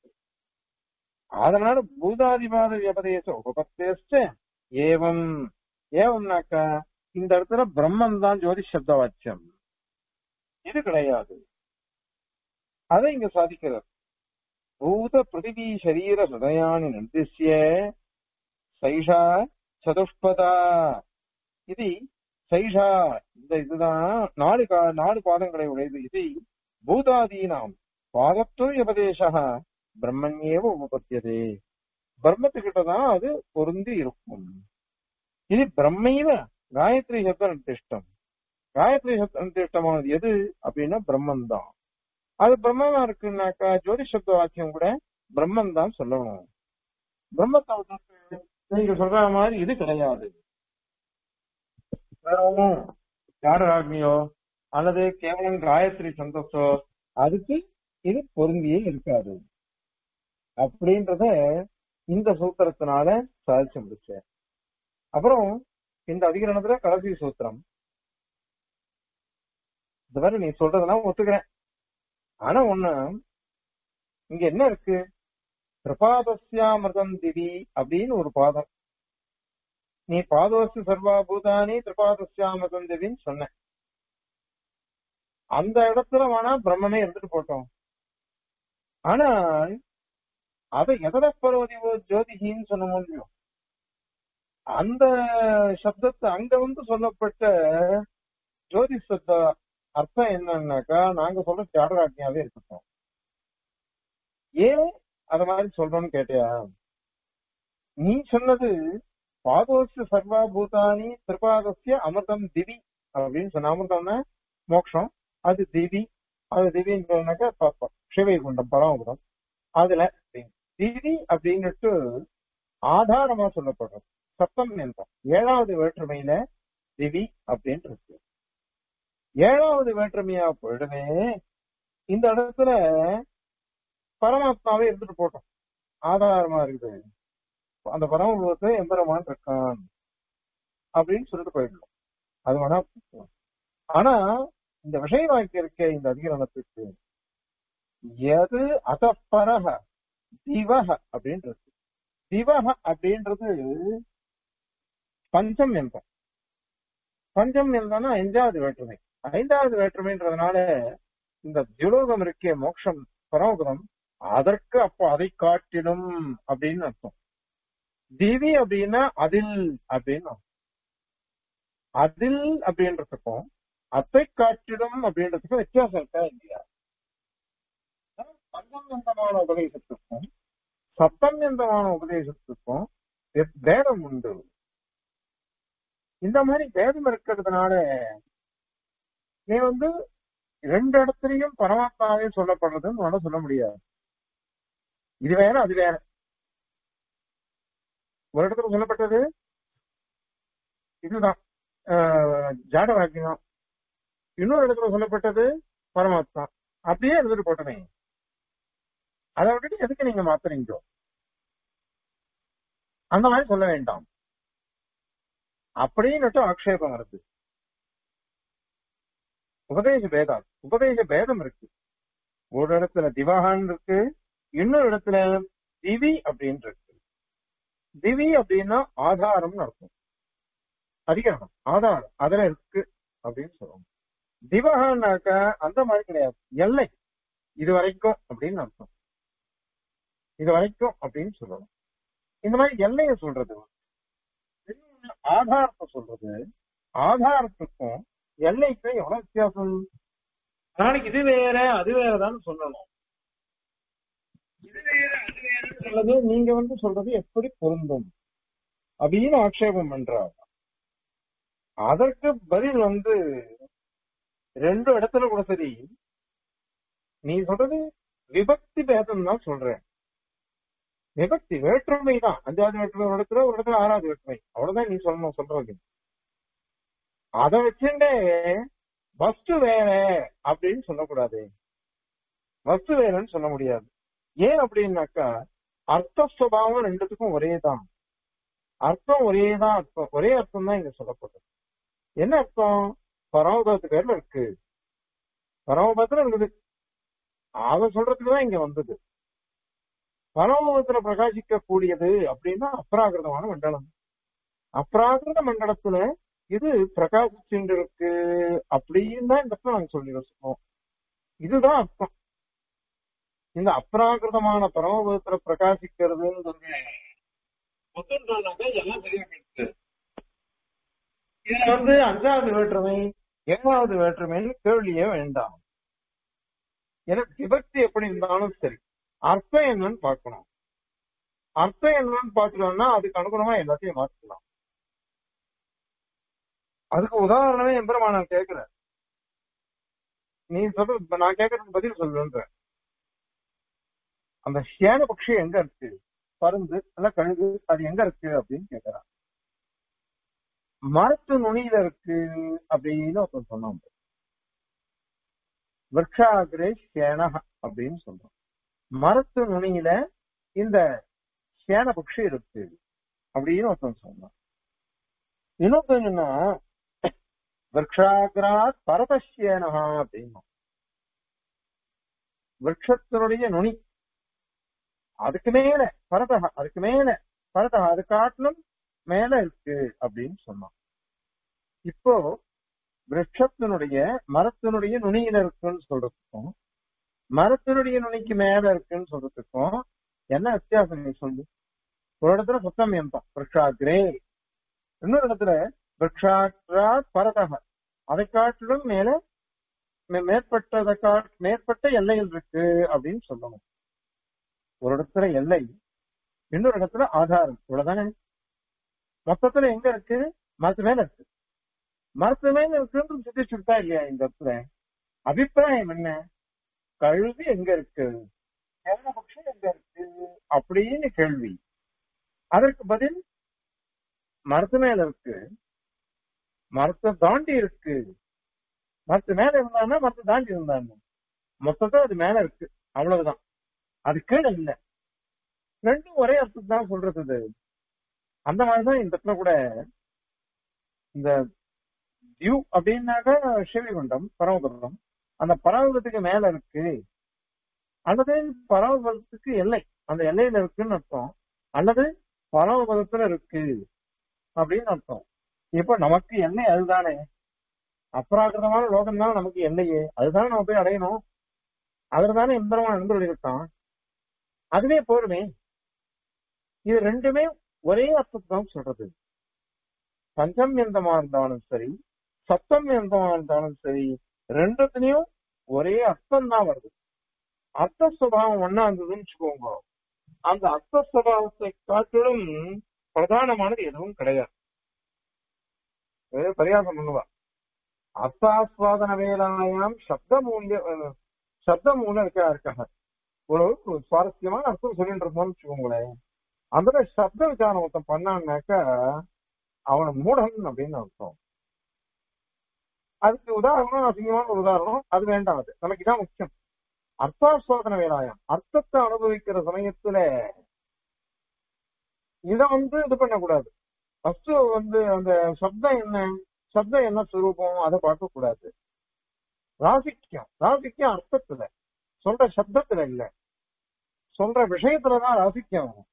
அதனால பூதாதிபாத வியபதேச உபபத்தேச்ச ஏவம் ஏவம்னாக்கா இந்த இடத்துல பிரம்மன் தான் ஜோதிஷ் சப்த வாக்கியம் இது கிடையாது அதை இங்க சாதிக்கிறார் பூத பிருத்திவி சரீர ஹிருதயானி நிர்திசிய சைஷா சதுஷ்பதா இது சைஷா இந்த இதுதான் நாலு கா- நாலு பாதங்களை உடையது இது பூதாதீனாம் பாதத்துவ உபதேச பிரம்மண்யேவ உபபத்தியதே பிரம்மத்துக்கிட்ட தான் அது பொருந்தி இருக்கும் இது பிரம்மைவ காயத்ரி சப்த நிர்திஷ்டம் காயத்ரி சப்த நிர்திஷ்டமானது எது அப்படின்னா பிரம்மன் தான் அது பிரம்மமா இருக்குன்னாக்கா ஜோதி சப்த வாக்கியம் கூட பிரம்மன் தான் சொல்லணும் பிரம்மத்தை விட்டுட்டு நீங்க சொல்ற மாதிரி இது கிடையாது வேற ஒண்ணும் யார் ராக்னியோ அல்லது கேவலம் காயத்ரி சந்தோஷோ அதுக்கு இது பொருந்தியே இருக்காது அப்படின்றத இந்த சூத்திரத்தினால சாதிச்சு முடிச்சேன் அப்புறம் இந்த அதிகரணத்துல கடைசி சூத்திரம் இந்த மாதிரி நீ சொல்றதெல்லாம் ஒத்துக்கிறேன் ஆனா ஒண்ணு இங்க என்ன இருக்கு திரிபாதஸ்யாமிருதம் திவி அப்படின்னு ஒரு பாதம் நீ பாதோஸ்து சர்வா பூதானி திரிபாதஸ்யாமிருதம் திவின்னு சொன்ன அந்த இடத்துல வேணா பிரம்மமே இருந்துட்டு போட்டோம் ஆனா அதை எதட பரவதிவோ ஜோதிகின்னு சொல்ல முடியும் அந்த சப்தத்தை அங்க வந்து சொல்லப்பட்ட ஜோதி சப்த அர்த்தம் என்னன்னாக்கா நாங்க சொல்ற ஜாடராஜ்யாவே இருக்கட்டும் ஏன் அத மாதிரி சொல்றோம்னு கேட்டியா நீ சொன்னது பாதோஸ்ய சர்வா பூதானி திரிபாதஸ்ய அமிர்தம் திவி அப்படின்னு சொன்ன அமிர்தம்னா மோட்சம் அது திவி அது திவின்றதுனாக்கா பாப்பா சிவைகுண்டம் பரமபுரம் அதுல திவி அப்படின்னுட்டு ஆதாரமா சொல்லப்படுறது சப்தம் என்றோம் ஏழாவது வேற்றுமையில திவி அப்படின்னு இருக்கு ஏழாவது வேற்றுமையா போயிடுமே இந்த இடத்துல பரமாத்மாவே இருந்துட்டு போட்டோம் ஆதாரமா இருக்குது அந்த பரமபுரத்தை எம்பெருமான் இருக்கான் அப்படின்னு சொல்லிட்டு போயிடலாம் அது வேணா போட்டுக்கலாம். ஆனா இந்த விஷய வாக்கியம் இருக்க இந்த அதிகரணத்துக்கு எது அதப்பரக திவக அப்படின்றது திவக அப்படின்றது பஞ்சம் என்பம் பஞ்சம் என்பனா ஐந்தாவது வேற்றுமை ஐந்தாவது வேற்றுமைன்றதுனால இந்த தியுலோகம் இருக்கே மோட்சம் பரமபதம் அதற்கு அப்போ அதை காட்டிடும் அப்படின்னு அர்த்தம் திவி அப்படின்னா அதில் அப்படின்னு அர்த்தம். அதில் அப்படின்றதுக்கும் அத்தை காட்டிடும் அப்படின்றதுக்கும் வித்தியாசம் இருக்கா இல்லையா பஞ்சந்தமான உபதேசத்துக்கும் சப்தந்தமான உபதேசத்துக்கும் வே- பேதம் உண்டு இந்த மாதிரி பேதம் இருக்கிறதுனால நீ வந்து ரெண்டு இடத்துலயும் பரமாத்மாவே சொல்லப்படுறதுன்னு உன்னால சொல்ல முடியாது இது வேற அது வேற ஒரு இடத்துல சொல்லப்பட்டது இதுதான் ஆஹ், ஜாட வாக்கியம் இன்னொரு இடத்துல சொல்லப்பட்டது பரமாத்மா அப்படியே எழுதிட்டு போட்டனே அதை விட்டுட்டு எதுக்கு நீங்க மாத்துறீங்க அந்த மாதிரி சொல்ல வேண்டாம் அப்படின்னுட்டு ஆக்ஷேபம் வருது உபதேச பேதம் உபதேச பேதம் இருக்கு ஒரு இடத்துல திவாகான் இருக்கு இன்னொரு இடத்துல திவி அப்படின்னு இருக்கு திவி அப்படின்னா ஆதாரம்னு அர்த்தம் அதிகரணம் ஆதாரம் அதுல இருக்கு அப்படின்னு சொல்லுவாங்க திவகான்னாக்க அந்த மாதிரி கிடையாது எல்லை இது வரைக்கும் அப்படின்னு அர்த்தம் இது வரைக்கும் அப்படின்னு சொல்லணும் இந்த மாதிரி எல்லைய சொல்றது இன்னொன்னு ஆதாரத்தை சொல்றது ஆதாரத்துக்கும் எல்லைக்கும் எவ்வளவு வித்தியாசம் நாளைக்கு இது வேற அது வேறதான்னு சொல்லணும் இது வேற அது வேறன்னு சொல்றது நீங்க வந்து சொல்றது எப்படி பொருந்தும் அப்படின்னு ஆக்ஷேபம் பண்றாங்க அதற்கு பதில் வந்து ரெண்டு இடத்துல கூட சரி நீ சொல்றது விபக்தி பேதம் தான் சொல்றேன் விபக்தி வேற்றுமை தான் அஞ்சாவது வேற்றுமை ஒரு இடத்துல ஒரு இடத்துல ஆறாவது வேற்றுமை அவ்வளவுதான் நீ சொல்லணும் சொல்றது அதை வச்சுட்டே வஸ்து வேற அப்படின்னு சொல்லக்கூடாது வஸ்து வேறன்னு சொல்ல முடியாது ஏன் அப்படின்னாக்கா அர்த்த சுபாவம் ரெண்டுத்துக்கும் ஒரே தான் அர்த்தம் ஒரே தான் அர்த்தம் ஒரே அர்த்தம் தான் இங்க சொல்லப்படுது என்ன அர்த்தம் பரமபதத்து பேர்ல இருக்கு பரமபதத்துல இருக்குது அதை சொல்றதுக்கு தான் இங்க வந்தது பரமபதத்துல பிரகாசிக்க கூடியது அப்படின்னா அப்ராகிருதமான மண்டலம் அப்ராகிருத மண்டலத்துல இது பிரகாசிச்சுட்டு இருக்கு அப்படின்னு தான் இந்த இடத்துல நாங்க சொல்லி வச்சிருக்கோம் இதுதான் அர்த்தம் இந்த அப்ராகிருதமான பரமபதத்துல பிரகாசிக்கிறதுன்னு ஒத்துண்டானாக்கா எல்லாம் சரியா போயிடுச்சு இதுல வந்து அஞ்சாவது வேற்றுமை ஏழாவது வேற்றுமைன்னு கேள்வியே வேண்டாம் எனக்கு விபக்தி எப்படி இருந்தாலும் சரி அர்த்தம் என்னன்னு பார்க்கணும் அர்த்தம் என்னன்னு பார்க்கணும்னா அதுக்கு அனுகுணமா எல்லாத்தையும் மாத்திக்கலாம் அதுக்கு உதாரணமே எம்பெருமானார் கேட்கிற நீ சொல்ற இப்ப நான் கேட்கறதுக்கு பதில் சொல்லுன்ற அந்த சேன பட்சி எங்க இருக்கு பருந்து இல்ல கழுகு அது எங்க இருக்கு அப்படின்னு கேக்குறான் மரத்து நுனியில இருக்கு அப்படின்னு ஒருத்தன் சொன்னான் விரக்ஷாகிரே சேனக அப்படின்னு சொல்றான் மரத்து நுனியில இந்த சேன பட்சி இருக்கு அப்படின்னு ஒருத்தன் சொன்னான் இன்னொருத்தன் என்னன்னா விரக்ஷாகிராத் பரதசேனகா அப்படின்னா விரக்ஷத்தினுடைய நுனி அதுக்கு மேல பரதக அதுக்கு மேல பரதக அது காட்டிலும் மேல இருக்கு அப்படின்னு சொன்னான் இப்போ விரட்சத்தினுடைய மரத்தினுடைய நுனியில இருக்குன்னு சொல்றதுக்கும் மரத்தினுடைய நுனிக்கு மேல இருக்குன்னு சொல்றதுக்கும் என்ன வித்தியாசம் நீ சொல்லு ஒரு இடத்துல சுத்தம் எந்தம் விரக்ஷாகிரே இன்னொரு இடத்துல விரக்ஷாக்ரா பரதக அதை காட்டிலும் மேல மே- மேற்பட்டதை கா மேற்பட்ட எல்லையில் இருக்கு அப்படின்னு சொல்லணும் ஒரு இடத்துல எல்லை இன்னொரு இடத்துல ஆதாரம் இவ்வளவுதானே மொத்தத்துல எங்க இருக்கு மரத்து மேல இருக்கு மரத்து மேல இருக்குன்னு சுத்தி சுத்தா இல்லையா இந்த இடத்துல அபிப்பிராயம் என்ன கழுவி எங்க இருக்கு பட்சம் எங்க இருக்கு அப்படின்னு கேள்வி அதற்கு பதில் மரத்து மேல இருக்கு மரத்தை தாண்டி இருக்கு மரத்து மேல இருந்தான்னா மரத்தை தாண்டி இருந்தாங்க மொத்தத்தை அது மேல இருக்கு அவ்வளவுதான் அது கீழே இல்ல ரெண்டும் ஒரே அர்த்தம் தான் சொல்றது இது அந்த மாதிரிதான் இந்த இடத்துல கூட இந்த வியூ அப்படின்னாக்கா சிவகுண்டம் பரமபுரம் அந்த பரமபுரத்துக்கு மேல இருக்கு அல்லது பரமபுரத்துக்கு எல்லை அந்த எல்லையில இருக்குன்னு அர்த்தம் அல்லது பரமபுரத்துல இருக்கு அப்படின்னு அர்த்தம் இப்ப நமக்கு எல்லை அதுதானே அப்ராகிருதமான லோகம் தான் நமக்கு எல்லையே அதுதானே நம்ம போய் அடையணும் அதுல தானே எம்பெருமான் நண்பர்கள் இருக்கான் அதுவே போருமே இது ரெண்டுமே ஒரே அர்த்தத்தை தான் சொல்றது பஞ்சம் எந்தமா இருந்தாலும் சரி சத்தம் எந்தமா இருந்தாலும் சரி ரெண்டுத்துலயும் ஒரே அர்த்தம் தான் வருது அர்த்த சுபாவம் ஒன்னா இருந்ததுன்னு வச்சுக்கோங்க அந்த அர்த்த சுபாவத்தை காட்டிலும் பிரதானமானது எதுவும் கிடையாது இது பரியாசம் பண்ணுவா அர்த்தாஸ்வாதன வேலாயாம் சப்த மூல்ய அஹ், சப்த மூலம் இருக்கா இருக்காங்க ஒரு ஒரு சுவாரஸ்யமான அர்த்தம் சொல்லிட்டு இருந்தோம்னு வச்சுக்கோங்களேன் அந்த சப்த விசாரம் ஒருத்தன் பண்ணான்னாக்கா அவன மூடன் அப்படின்னு அர்த்தம் அதுக்கு உதாரணம் அசிங்கமான ஒரு உதாரணம் அது வேண்டாம் அது நமக்கு இதான் முக்கியம் அர்த்தாஸ்வாதன வேலாயம் அர்த்தத்தை அனுபவிக்கிற சமயத்துல இத வந்து இது பண்ணக்கூடாது ஃபர்ஸ்ட் வந்து அந்த சப்தம் என்ன சப்தம் என்ன சுரூபம் அதை பார்க்க கூடாது ராசிக்கம் ராசிக்கம் அர்த்தத்துல சொல்ற சப்தத்துல இல்ல சொல்ற விஷயத்துலதான் ராசிக்கம் வரும்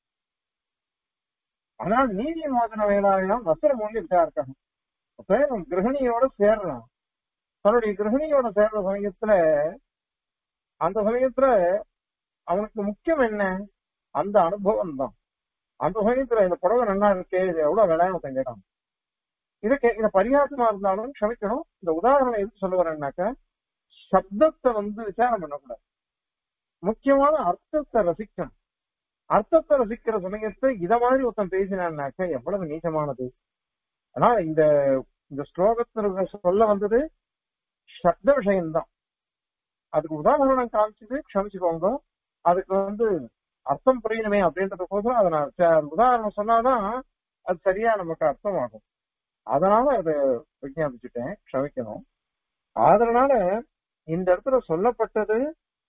ஆனால் நீதி மோதன வேலாயம் வசன மூலியம் இருக்காங்க அப்ப நம்ம கிரகணியோட சேர்றோம் தன்னுடைய கிரகணியோட சேர்ற சமயத்துல அந்த சமயத்துல அவனுக்கு முக்கியம் என்ன அந்த அனுபவம் தான் அந்த சமயத்துல இந்த புடவை நல்லா இருக்கே இது எவ்வளவு விளையாட்டு ஒருத்தன் கேட்டான் இதுக்கு இந்த பரிகாசமா இருந்தாலும் க்ஷமிக்கணும் இந்த உதாரணம் எதுக்கு சொல்ல வரேன்னாக்கா சப்தத்தை வந்து விசாரம் பண்ணக்கூடாது முக்கியமான அர்த்தத்தை ரசிக்கணும் அர்த்தத்தை ரசிக்கிற சமயத்தை இத மாதிரி ஒருத்தன் பேசினான்னாக்கா எவ்வளவு நீச்சமானது ஆனா இந்த இந்த ஸ்லோகத்துல சொல்ல வந்தது சப்த விஷயம்தான் அதுக்கு உதாரணம் காமிச்சது க்ஷமிச்சுக்கோங்க அதுக்கு வந்து அர்த்தம் புரியணுமே அப்படின்றதுக்கோசரம் அதை நான் ச- உதாரணம் சொன்னாதான் அது சரியா நமக்கு அர்த்தமாகும் அதனால அதை விஞ்ஞாபிச்சுட்டேன் க்ஷமிக்கணும் அதனால இந்த இடத்துல சொல்லப்பட்டது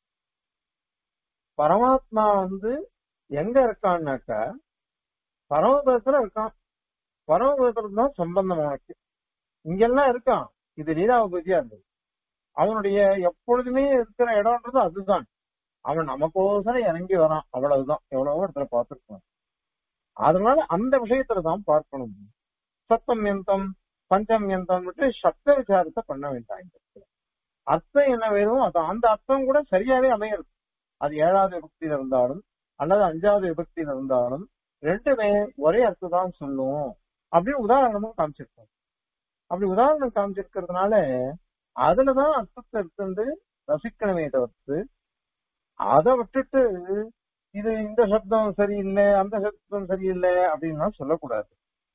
பரமாத்மா வந்து எங்க இருக்கான்னாக்கா பரமபதத்துல இருக்கான் பரமபதத்துல தான் சம்பந்தம் உனக்கு இங்கெல்லாம் இருக்கான் இது லீலாபதியா இருந்தது அவனுடைய எப்பொழுதுமே இருக்கிற இடம்ன்றது அதுதான் அவன் நமக்கோசரம் இறங்கி வரான் அவ்வளவுதான் எவ்வளவோ இடத்துல பார்த்திருக்கான் அதனால அந்த விஷயத்துல தான் பார்க்கணும் சத்தம் எந்தம் பஞ்சம் எந்தம் விட்டு சப்த விசாரத்தை பண்ண வேண்டாம் இந்த இடத்துல. அர்த்தம் என்ன வேணும் அது அந்த அர்த்தம் கூட சரியாவே அமையிறது அது ஏழாவது விபக்தியில இருந்தாலும் அல்லது அஞ்சாவது விபக்தியில இருந்தாலும் ரெண்டுமே ஒரே அர்த்தம் தான் சொல்லும் அப்படின்னு உதாரணமும் காமிச்சிருக்கோம் அப்படி உதாரணம் காமிச்சிருக்கிறதுனால அதுலதான் அர்த்தத்தை எடுத்து ரசிக்கணுமே தவிர்த்து அதை விட்டுட்டு இது இந்த சப்தம் சரியில்லை அந்த சப்தம் சரியில்லை அப்படின்லாம் சொல்லக்கூடாது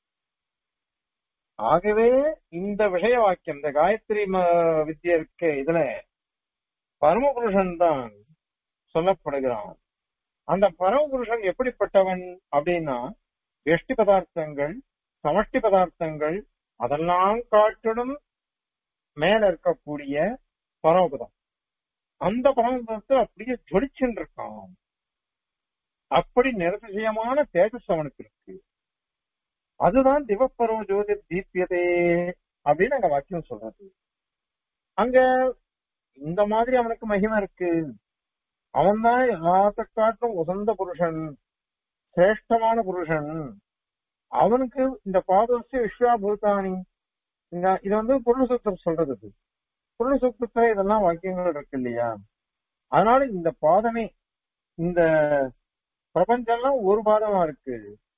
ஆகவே இந்த விஷய வாக்கியம் இந்த காயத்ரி ம- வித்யா இருக்க இதுல பரமபுருஷன் தான் சொல்லப்படுகிறான் அந்த பரமபுருஷன் எப்படிப்பட்டவன் அப்படின்னா எஷ்டி பதார்த்தங்கள் சமஷ்டி பதார்த்தங்கள் அதெல்லாம் காட்டிலும் மேல இருக்கக்கூடிய பரமபதம் அந்த பரமபதத்தை அப்படியே ஜொலிச்சுன்னு இருக்கான் அப்படி நிரதிசயமான தேஜஸ் அவனுக்கு இருக்கு அதுதான் திவப்பரவ ஜோதி தீபியதே அப்படின்னு அங்க வாக்கியம் சொல்றது அங்க இந்த மாதிரி அவனுக்கு மகிமை இருக்கு அவன் தான் எல்லாத்த காட்டும் உசந்த புருஷன் சிரேஷ்டமான புருஷன் அவனுக்கு இந்த பாதவசிய விஸ்வாபூதானி இந்த இது வந்து பொருள் சுத்தம் சொல்றது இது. பொருள் சுத்தத்துல இதெல்லாம் வாக்கியங்கள் இருக்கு இல்லையா அதனால இந்த பாதமே இந்த பிரபஞ்சம்லாம் ஒரு பாதமா இருக்கு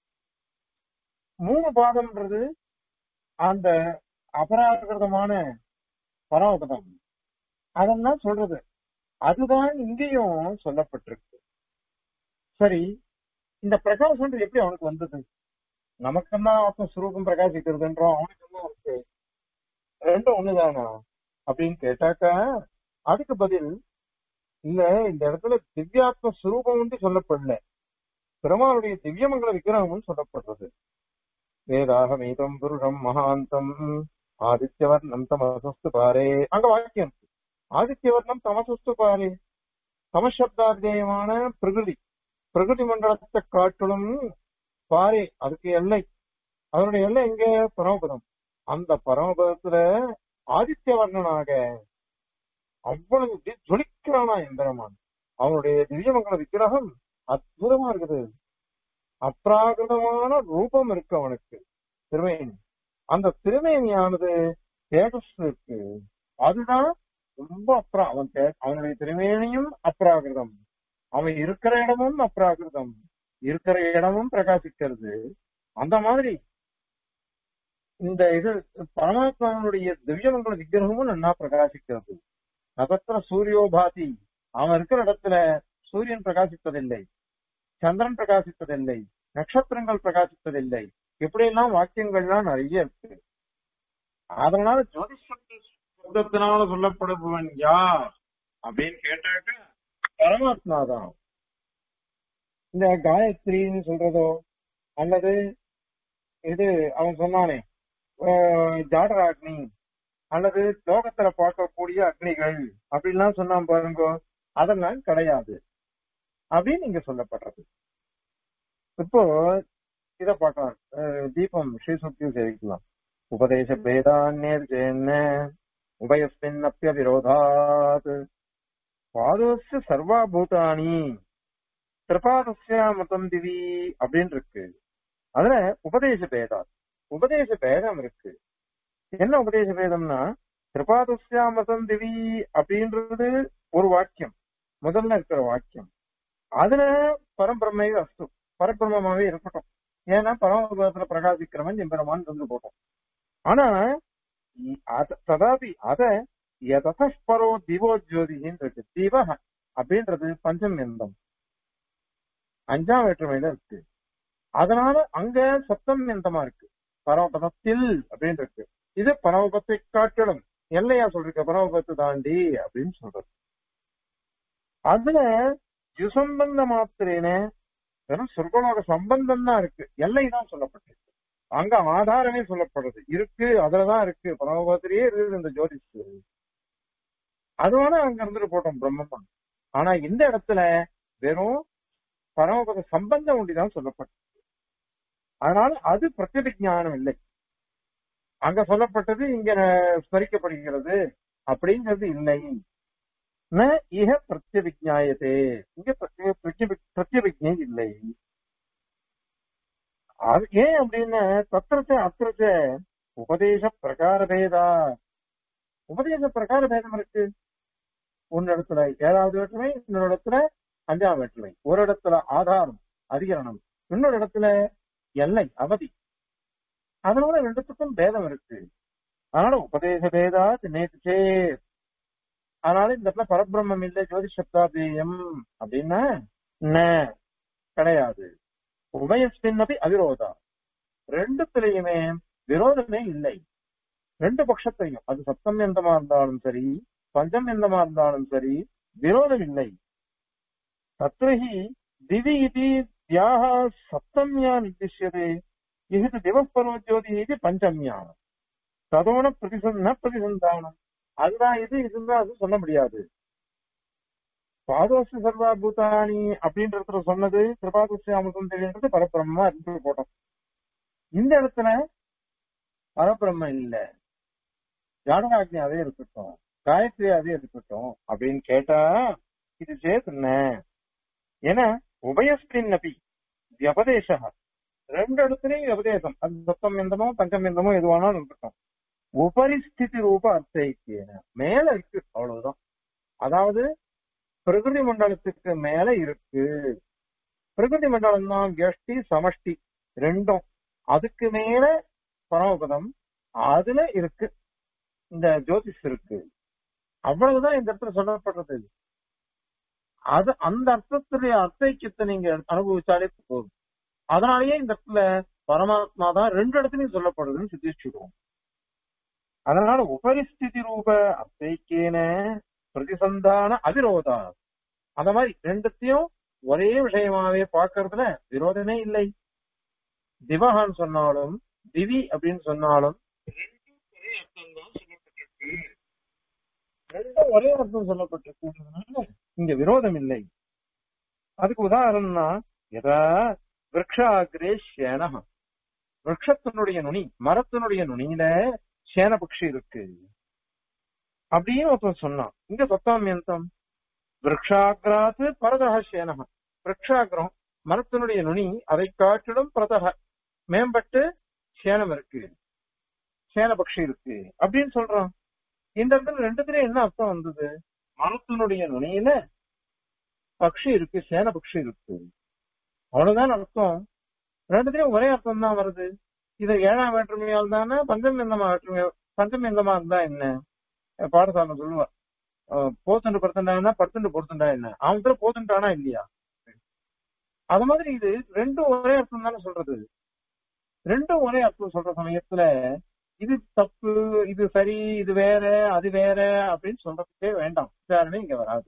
மூணு பாதம்ன்றது அந்த அபராகிருதமான பரமபதம் அதெல்லாம் சொல்றது அதுதான் இங்கேயும் சொல்லப்பட்டிருக்கு சரி இந்த பிரகாசம்ன்றது எப்படி அவனுக்கு வந்தது நமக்கெல்லாம் ஆத்மஸ்வரூபம் பிரகாசிக்கிறதுன்றோம் அவனுக்கு என்ன இருக்கு ரெண்டும் ஒண்ணுதானா அப்படின்னு கேட்டாக்கா அதுக்கு பதில் இல்ல இந்த இடத்துல திவ்யாத்ம ஸ்வரூபம் வந்து சொல்லப்படல பெருமாளுடைய திவ்யமங்கல விக்கிரகமும் சொல்லப்படுறது வேதாகமீதம் புருஷம் மகாந்தம் ஆதித்யவர்ணம் தமசஸ்து பாரே அங்க வாக்கியம் இருக்கு. ஆதித்யவர்ணம் தமசஸ்து பாரே தமசப்தார்த்தேயமான பிரகிருதி பிரகிருதி மண்டலத்தை காட்டிலும் பாரே அதுக்கு எல்லை அதனுடைய எல்லை எங்க பரமபதம் அந்த பரமபதத்துல ஆதித்யவர்ணனாக அவ்வளவு தி- ஜொலிக்கிறானா எந்திரமான் அவனுடைய திவ்யமங்கல விக்கிரகம் அற்புதமா இருக்குது அப்ராகிருதமான ரூபம் இருக்கு அவனுக்கு திருமேனி அந்த திருமேனியானது தேஜஸ் இருக்கு அதுதான் ரொம்ப அப்ரா அவன் தே- அவனுடைய திருமேனியும் அப்ராகிருதம் அவன் இருக்கிற இடமும் அப்ராகிருதம் இருக்கிற இடமும் பிரகாசிக்கிறது அந்த மாதிரி இந்த இது பரமாத்மாவுடைய திவ்யமங்கல விக்கிரகமும் நன்னா பிரகாசிக்கிறது நகத்திர சூரியோபாதி அவன் இருக்கிற இடத்துல சூரியன் பிரகாசிப்பதில்லை சந்திரன் பிரகாசிப்பதில்லை நட்சத்திரங்கள் பிரகாசிப்பதில்லை இப்படியெல்லாம் வாக்கியங்கள்லாம் நிறைய இருக்கு அதனால ஜோதிஷ சப்தத்தினால சொல்லப்படுபவன் யார் அப்படின்னு கேட்டாக்க பரமாத்மா தான் இந்த காயத்ரின்னு சொல்றதோ அல்லது இது அவன் சொன்னானே அஹ் ஜாடராக்னி அல்லது லோகத்துல பார்க்கக்கூடிய அக்னிகள் அப்படின்லாம் சொன்னான் பாருங்க அதெல்லாம் கிடையாது அப்படின்னு இங்க சொல்லப்படுறது இப்போ இத பார்க்கலாம் அஹ் தீபம் ஸ்ரீசுக்தியும் சேவிக்கலாம் உபதேச பேதான்யர் என்ன உபயஸ்மின் அப்பிய விரோதாத் பாதோஸ்ய சர்வாபூதானி திரிபாதஸ்ய மதம் திவி அப்படின்னு இருக்கு அதுல உபதேச பேதம் உபதேச பேதம் இருக்கு என்ன உபதேச பேதம்னா திரிபாதஸ்யா மதம் திவி அப்படின்றது ஒரு வாக்கியம் முதல்ல இருக்கிற வாக்கியம் அதுல பரம்பிரமே அஸ்து பரபிரமாவே இருக்கட்டும் ஏன்னா பரமபதத்துல பிரகாசிக்கிறவன் எம்பெருமான் இருந்து போட்டோம் ஆனா இ- அத- ததாபி அத எதபரோ திவோ ஜோதின்னு இருக்கு திவ அப்படின்றது பஞ்சம் எந்தம் அஞ்சாம் வேற்றுமையில இருக்கு அதனால அங்க சப்தம் எந்தமா இருக்கு பரமபதத்தில் அப்படின்னு இருக்கு இது பரமபத்தை காட்டிலும் எல்லையா சொல்லிருக்க பரமபத்தை தாண்டி அப்படின்னு சொல்றது அதுல ஜுசம்பந்த மாத்திரேன வெறும் சொர்க்கலோக சம்பந்தம் தான் இருக்கு எல்லை தான் சொல்லப்பட்டிருக்கு அங்க ஆதாரமே சொல்லப்படுறது இருக்கு அதுலதான் இருக்கு பரமபத்திலேயே இருக்குது இந்த ஜோதிஷ் அதோட அங்க இருந்துட்டு போட்டோம் பிரம்மமா ஆனா இந்த இடத்துல வெறும் பரமபத சம்பந்தம் ஒண்டிதான் சொல்லப்பட்டது அதனால அது பிரத்யபிஜானம் இல்லை அங்க சொல்லப்பட்டது இங்க ஸ்மரிக்கப்படுகிறது அப்படிங்கிறது இல்லை ந இக பிரத்யபிஜாயத்தே இங்க பிரத்ய- பிரத்யபி- பிரத்யபிஜை இல்லை அது ஏன் அப்படின்னு தத்திரச்ச அத்திரச்ச உபதேச பிரகார பேதா உபதேச பிரகார பேதம் இருக்கு ஒன்னு இடத்துல ஏழாவது வேற்றுமை இன்னொரு இடத்துல அஞ்சாம் வேற்றுமை ஒரு இடத்துல ஆதாரம் அதிகரணம் இன்னொரு இடத்துல எல்லை அவதி அதனால ரெண்டுத்துக்கும் பேதம் இருக்கு அதனால உபதேச பேதா நேற்று அதனால இந்த இடத்துல பரபிரம்மம் இல்லை ஜோதிஷப்தாபேயம் அப்படின்னா ந, கிடையாது உபயஸ்மின் அப்படி அவிரோதா ரெண்டுத்திலையுமே விரோதமே இல்லை ரெண்டு பட்சத்தையும் அது சப்தம் எந்தமா இருந்தாலும் சரி பஞ்சம் எந்தமா இருந்தாலும் சரி விரோதம் இல்லை தத்ரஹி திவி இது தியாக சப்தம்யா நிர்திஷ்யதே இது திவப்பரோஜோதி இது பஞ்சம்யா ததோன பிரதிசந் ந பிரதிசந்தானம் அதுதான் இது இதுதான் அது சொல்ல முடியாது பாதோச சர்வா பூதானி அப்படின்றதுல சொன்னது கிருபாதோசிய அமுதம் தெரியுன்றது பரபிரம்மமா இருந்து போட்டோம் இந்த இடத்துல பரபிரம்ம இல்ல ஜாடகாக்னி அதே இருக்கட்டும் காயத்ரி அதே இருக்கட்டும் அப்படின்னு கேட்டா இது சேத் என்ன ஏன்னா உபயஸ்மின் நபி வியபதேச ரெண்டு இடத்துலயும் வியபதேசம் அது சத்தம் எந்தமோ பஞ்சம் எந்தமோ எதுவானாலும் இருக்கட்டும் உபரிஸ்திதி ரூப அர்த்தம் மேல இருக்கு அவ்வளவுதான் அதாவது பிரகிருதி மண்டலத்துக்கு மேல இருக்கு பிரகிருதி மண்டலம் தான் வியஷ்டி சமஷ்டி ரெண்டும் அதுக்கு மேல பரமபதம் அதுல இருக்கு இந்த ஜோதிஷ் இருக்கு அவ்வளவுதான் இந்த இடத்துல சொல்லப்படுறது அது அந்த அர்த்தத்துடைய அர்த்தைக்கியத்தை நீங்க அனுபவிச்சாலே போதும் அதனாலயே இந்த இடத்துல பரமாத்மா தான் ரெண்டு இடத்துலயும் சொல்லப்படுதுன்னு சித்திச்சுடுவோம் அதனால உபரிஸ்திதி ரூப அர்த்தைக்கேன பிரதிசந்தான அவிரோதா அத மாதிரி ரெண்டுத்தையும் ஒரே விஷயமாவே பார்க்கறதுல விரோதமே இல்லை திவகான்னு சொன்னாலும் திவி அப்படின்னு சொன்னாலும் ரெண்டும் ஒரே அர்த்தம் சொல்லப்பட்டிருக்கு இங்க விரோதம் இல்லை அதுக்கு உதாரணம்னா எதா விரக்ஷாகிரே சேனக விரக்ஷத்தினுடைய நுனி மரத்தினுடைய நுனியில சேன பக்ஷி இருக்கு அப்படின்னு ஒருத்தன் சொன்னான் இங்க சத்தாமியந்தம் விரக்ஷாகிராத்து பரதக சேனக விரக்ஷாகிரம் மரத்தினுடைய நுனி அதை காட்டிலும் பிரதக மேம்பட்டு சேனம் இருக்கு சேன பக்ஷி இருக்கு அப்படின்னு சொல்றான் இந்த இடத்துல ரெண்டுத்துலயும் என்ன அர்த்தம் வந்தது மரத்தினுடைய நுனியில பக்ஷி இருக்கு சேன பக்ஷி இருக்கு அவ்வளவுதான் அர்த்தம் ரெண்டுத்துலயும் ஒரே அர்த்தம் தான் வருது இது ஏழாம் வேற்றுமையால் தானே பஞ்சம் எந்தமா வேற்றுமை பஞ்சம் எந்தமா இருந்தா என்ன பாடசாலை சொல்லுவா போத்துண்டு படுத்துண்டானா படுத்துண்டு பொறுத்துண்டா என்ன அவன் போத்துண்டானா இல்லையா அது மாதிரி இது ரெண்டும் ஒரே அர்த்தம் தானே சொல்றது ரெண்டும் ஒரே அர்த்தம் சொல்ற சமயத்துல இது தப்பு இது சரி இது வேற அது வேற அப்படின்னு சொல்றதுக்கே வேண்டாம் விசாரணை இங்க வராது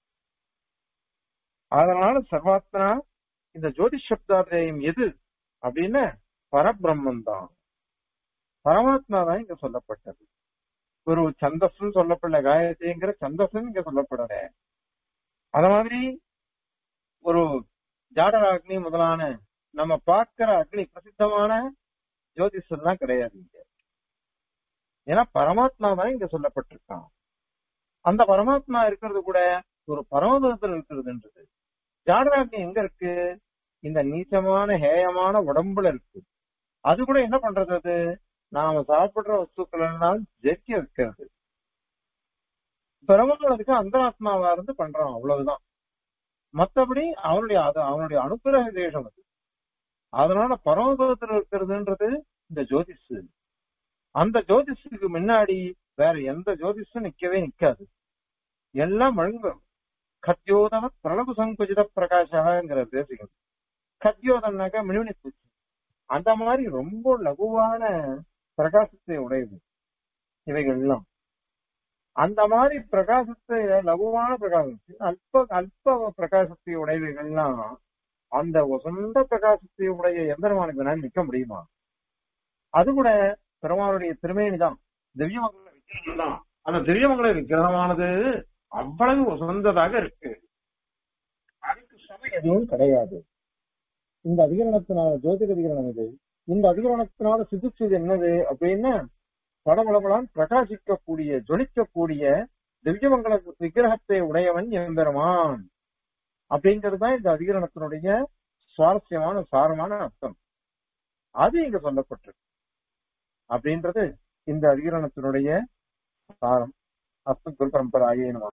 அதனால சர்வாத்மனா இந்த ஜோதிஷ் சப்தாத்தியம் எது அப்படின்னு பரபிரம்மன் தான் பரமாத்மா தான் இங்க சொல்லப்பட்டது ஒரு சந்தஸ்ன்னு சொல்லப்படல காயத்ரிங்கிற சந்தஸ்ன்னு இங்க சொல்லப்படல அத மாதிரி ஒரு ஜாடக அக்னி முதலான நம்ம பார்க்கிற அக்னி பிரசித்தமான ஜோதிஷ் எல்லாம் கிடையாது இங்க ஏன்னா பரமாத்மா தான் இங்க சொல்லப்பட்டிருக்கான் அந்த பரமாத்மா இருக்கிறது கூட ஒரு பரமபதத்தில் இருக்கிறதுன்றது ஜாடராக்னி எங்க இருக்கு இந்த நீச்சமான ஹேயமான உடம்புல இருக்கு அது கூட என்ன பண்றது அது நாம சாப்பிடுற வஸ்துக்கள் எல்லாம் ஜெயிக்க வைக்கிறது பிரமங்களுக்கு அந்தராத்மாவா இருந்து பண்றான் அவ்வளவுதான் மத்தபடி அவனுடைய அது அவனுடைய அனுகிரக தேசம் அது அதனால பரமபதத்தில் இருக்கிறதுன்றது இந்த ஜோதிஷ் அந்த ஜோதிஷுக்கு முன்னாடி வேற எந்த ஜோதிஷும் நிக்கவே நிக்காது எல்லாம் மழுங்கும் கத்யோதம பிரலபு சங்குஜித பிரகாஷங்கிற தேசிகம் கத்யோதம்னாக்கா மினுனி பூச்சி அந்த மாதிரி ரொம்ப லகுவான பிரகாசத்தை உடையது இவைகள் எல்லாம் அந்த மாதிரி பிரகாசத்தை லகுவான பிரகாசம் அல்ப அல்ப பிரகாசத்தை உடையவைகள்லாம் அந்த சொந்த பிரகாசத்தை உடைய எந்திரமானுக்கு வேணாலும் நிக்க முடியுமா அது கூட பெருமானுடைய திருமேனி தான் திவ்யமங்கல விக்கிரகம் தான் அந்த திவ்யமங்கல விக்கிரகமானது அவ்வளவு உசந்ததாக இருக்கு அதுக்கு சமயம் எதுவும் கிடையாது இந்த அதிகரணத்தினால ஜோதிட அதிகரணம் இது இந்த அதிகரணத்தினால சிதிச்சது என்னது அப்படின்னா படபடபடான் பிரகாசிக்கக்கூடிய ஜொலிக்கக்கூடிய திவ்யமங்கல விக்கிரகத்தை உடையவன் எம்பெருமான் அப்படிங்கிறது தான் இந்த அதிகரணத்தினுடைய சுவாரஸ்யமான சாரமான அர்த்தம் அது இங்க சொல்லப்பட்டிருக்கு அப்படின்றது இந்த அதிகரணத்தினுடைய சாரம் அஸ்து குரு பரம்பராயே நம